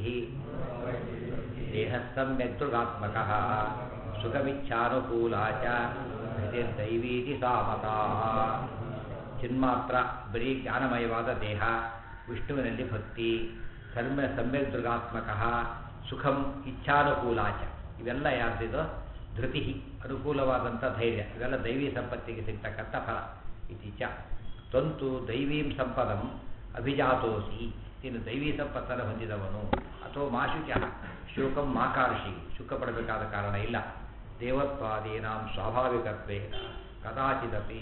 ದೇಹ ಸಮ್ಯಗ್ದೃಗಾತ್ಮಕ ಸುಖಮಿಚ್ಛಾನುಕೂಲ ಚ ದೈವೀತಿ ಸಾಮತಾ ಚಿನ್ಮಾತ್ರ ಬರೀ ಜ್ಞಾನಮಯವಾದ ದೇಹ ವಿಷ್ಣುವಿನಲ್ಲಿ ಭಕ್ತಿ ಧರ್ಮ ಸಮ್ಯಕ್ ದೃಗಾತ್ಮಕ ಸುಖಂ ಇಚ್ಛಾನುಕೂಲಾಚ ಇವೆಲ್ಲ ಯಾರ್ದಿದು ಧೃತಿ ಅನುಕೂಲವಾದಂಥ ಧೈರ್ಯ ಇವೆಲ್ಲ ದೈವಿ ಸಂಪತ್ತಿಗೆ ಸಿಗ್ತಕ್ಕಂಥ ಫಲ ಇತಿ ಚ ತ್ವಂತು ದೈವೀಂ ಸಂಪದಂ ಅಭಿಜಾತೋಸಿ ನೀನು ದೈವಿ ಸಂಪತ್ತನ್ನು ಹೊಂದಿದವನು ಅಥವಾ ಮಾಶುಚ ಶೋಕಂ ಮಾಕಾರ್ಷಿ ಸುಖ ಪಡಬೇಕಾದ ಕಾರಣ ಇಲ್ಲ ದೇವತ್ವಾದೀನಾಂ ಸ್ವಾಭಾವಿಕತ್ವೇನ ಕದಾಚಿದಪಿ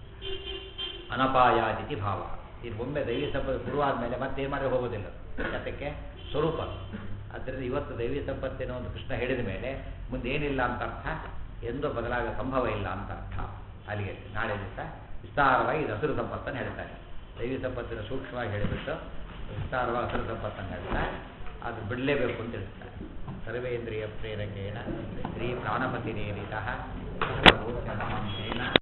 ಅನಪಾಯಾದಿತಿ ಭಾವ ನೀನು ಒಮ್ಮೆ ದೈವಿ ಸಂಪತ್ತು ಶುರುವಾದ ಮೇಲೆ ಮತ್ತೇನು ಮಾಡಿ ಹೋಗೋದಿಲ್ಲ ಜೊತೆಗೆ ಸ್ವರೂಪ ಆದ್ದರಿಂದ ಇವತ್ತು ದೈವಿ ಸಂಪತ್ತಿನ ಒಂದು ಕೃಷ್ಣ ಹೇಳಿದ ಮೇಲೆ ಮುಂದೆ ಏನಿಲ್ಲ ಅಂತ ಅರ್ಥ ಎಂದೂ ಬದಲಾಗೋ ಸಂಭವ ಇಲ್ಲ ಅಂತ ಅರ್ಥ ಅಲ್ಲಿಗೆ ನಾಳೆ ದಿವಸ ವಿಸ್ತಾರವಾಗಿ ಇದು ಹಸಿರು ಸಂಪತ್ತನ್ನು ಹೇಳ್ತಾರೆ ದೈವಿ ಸಂಪತ್ತಿನ ಸೂಕ್ಷ್ಮವಾಗಿ ಹೇಳಿಬಿಟ್ಟು ವಿಸ್ತಾರವಾಗಿ ಹಸಿರು ಸಂಪತ್ತನ್ನು ಹೇಳ್ತಾರೆ ಅದು ಬಿಡಲೇಬೇಕು ಅಂತ ಹೇಳ್ತಾರೆ ಸರ್ವೇಂದ್ರಿಯ ಪ್ರೇರಕೇಣ ಶ್ರೀ ಪ್ರಾಣಪತಿ ನೇರಿತ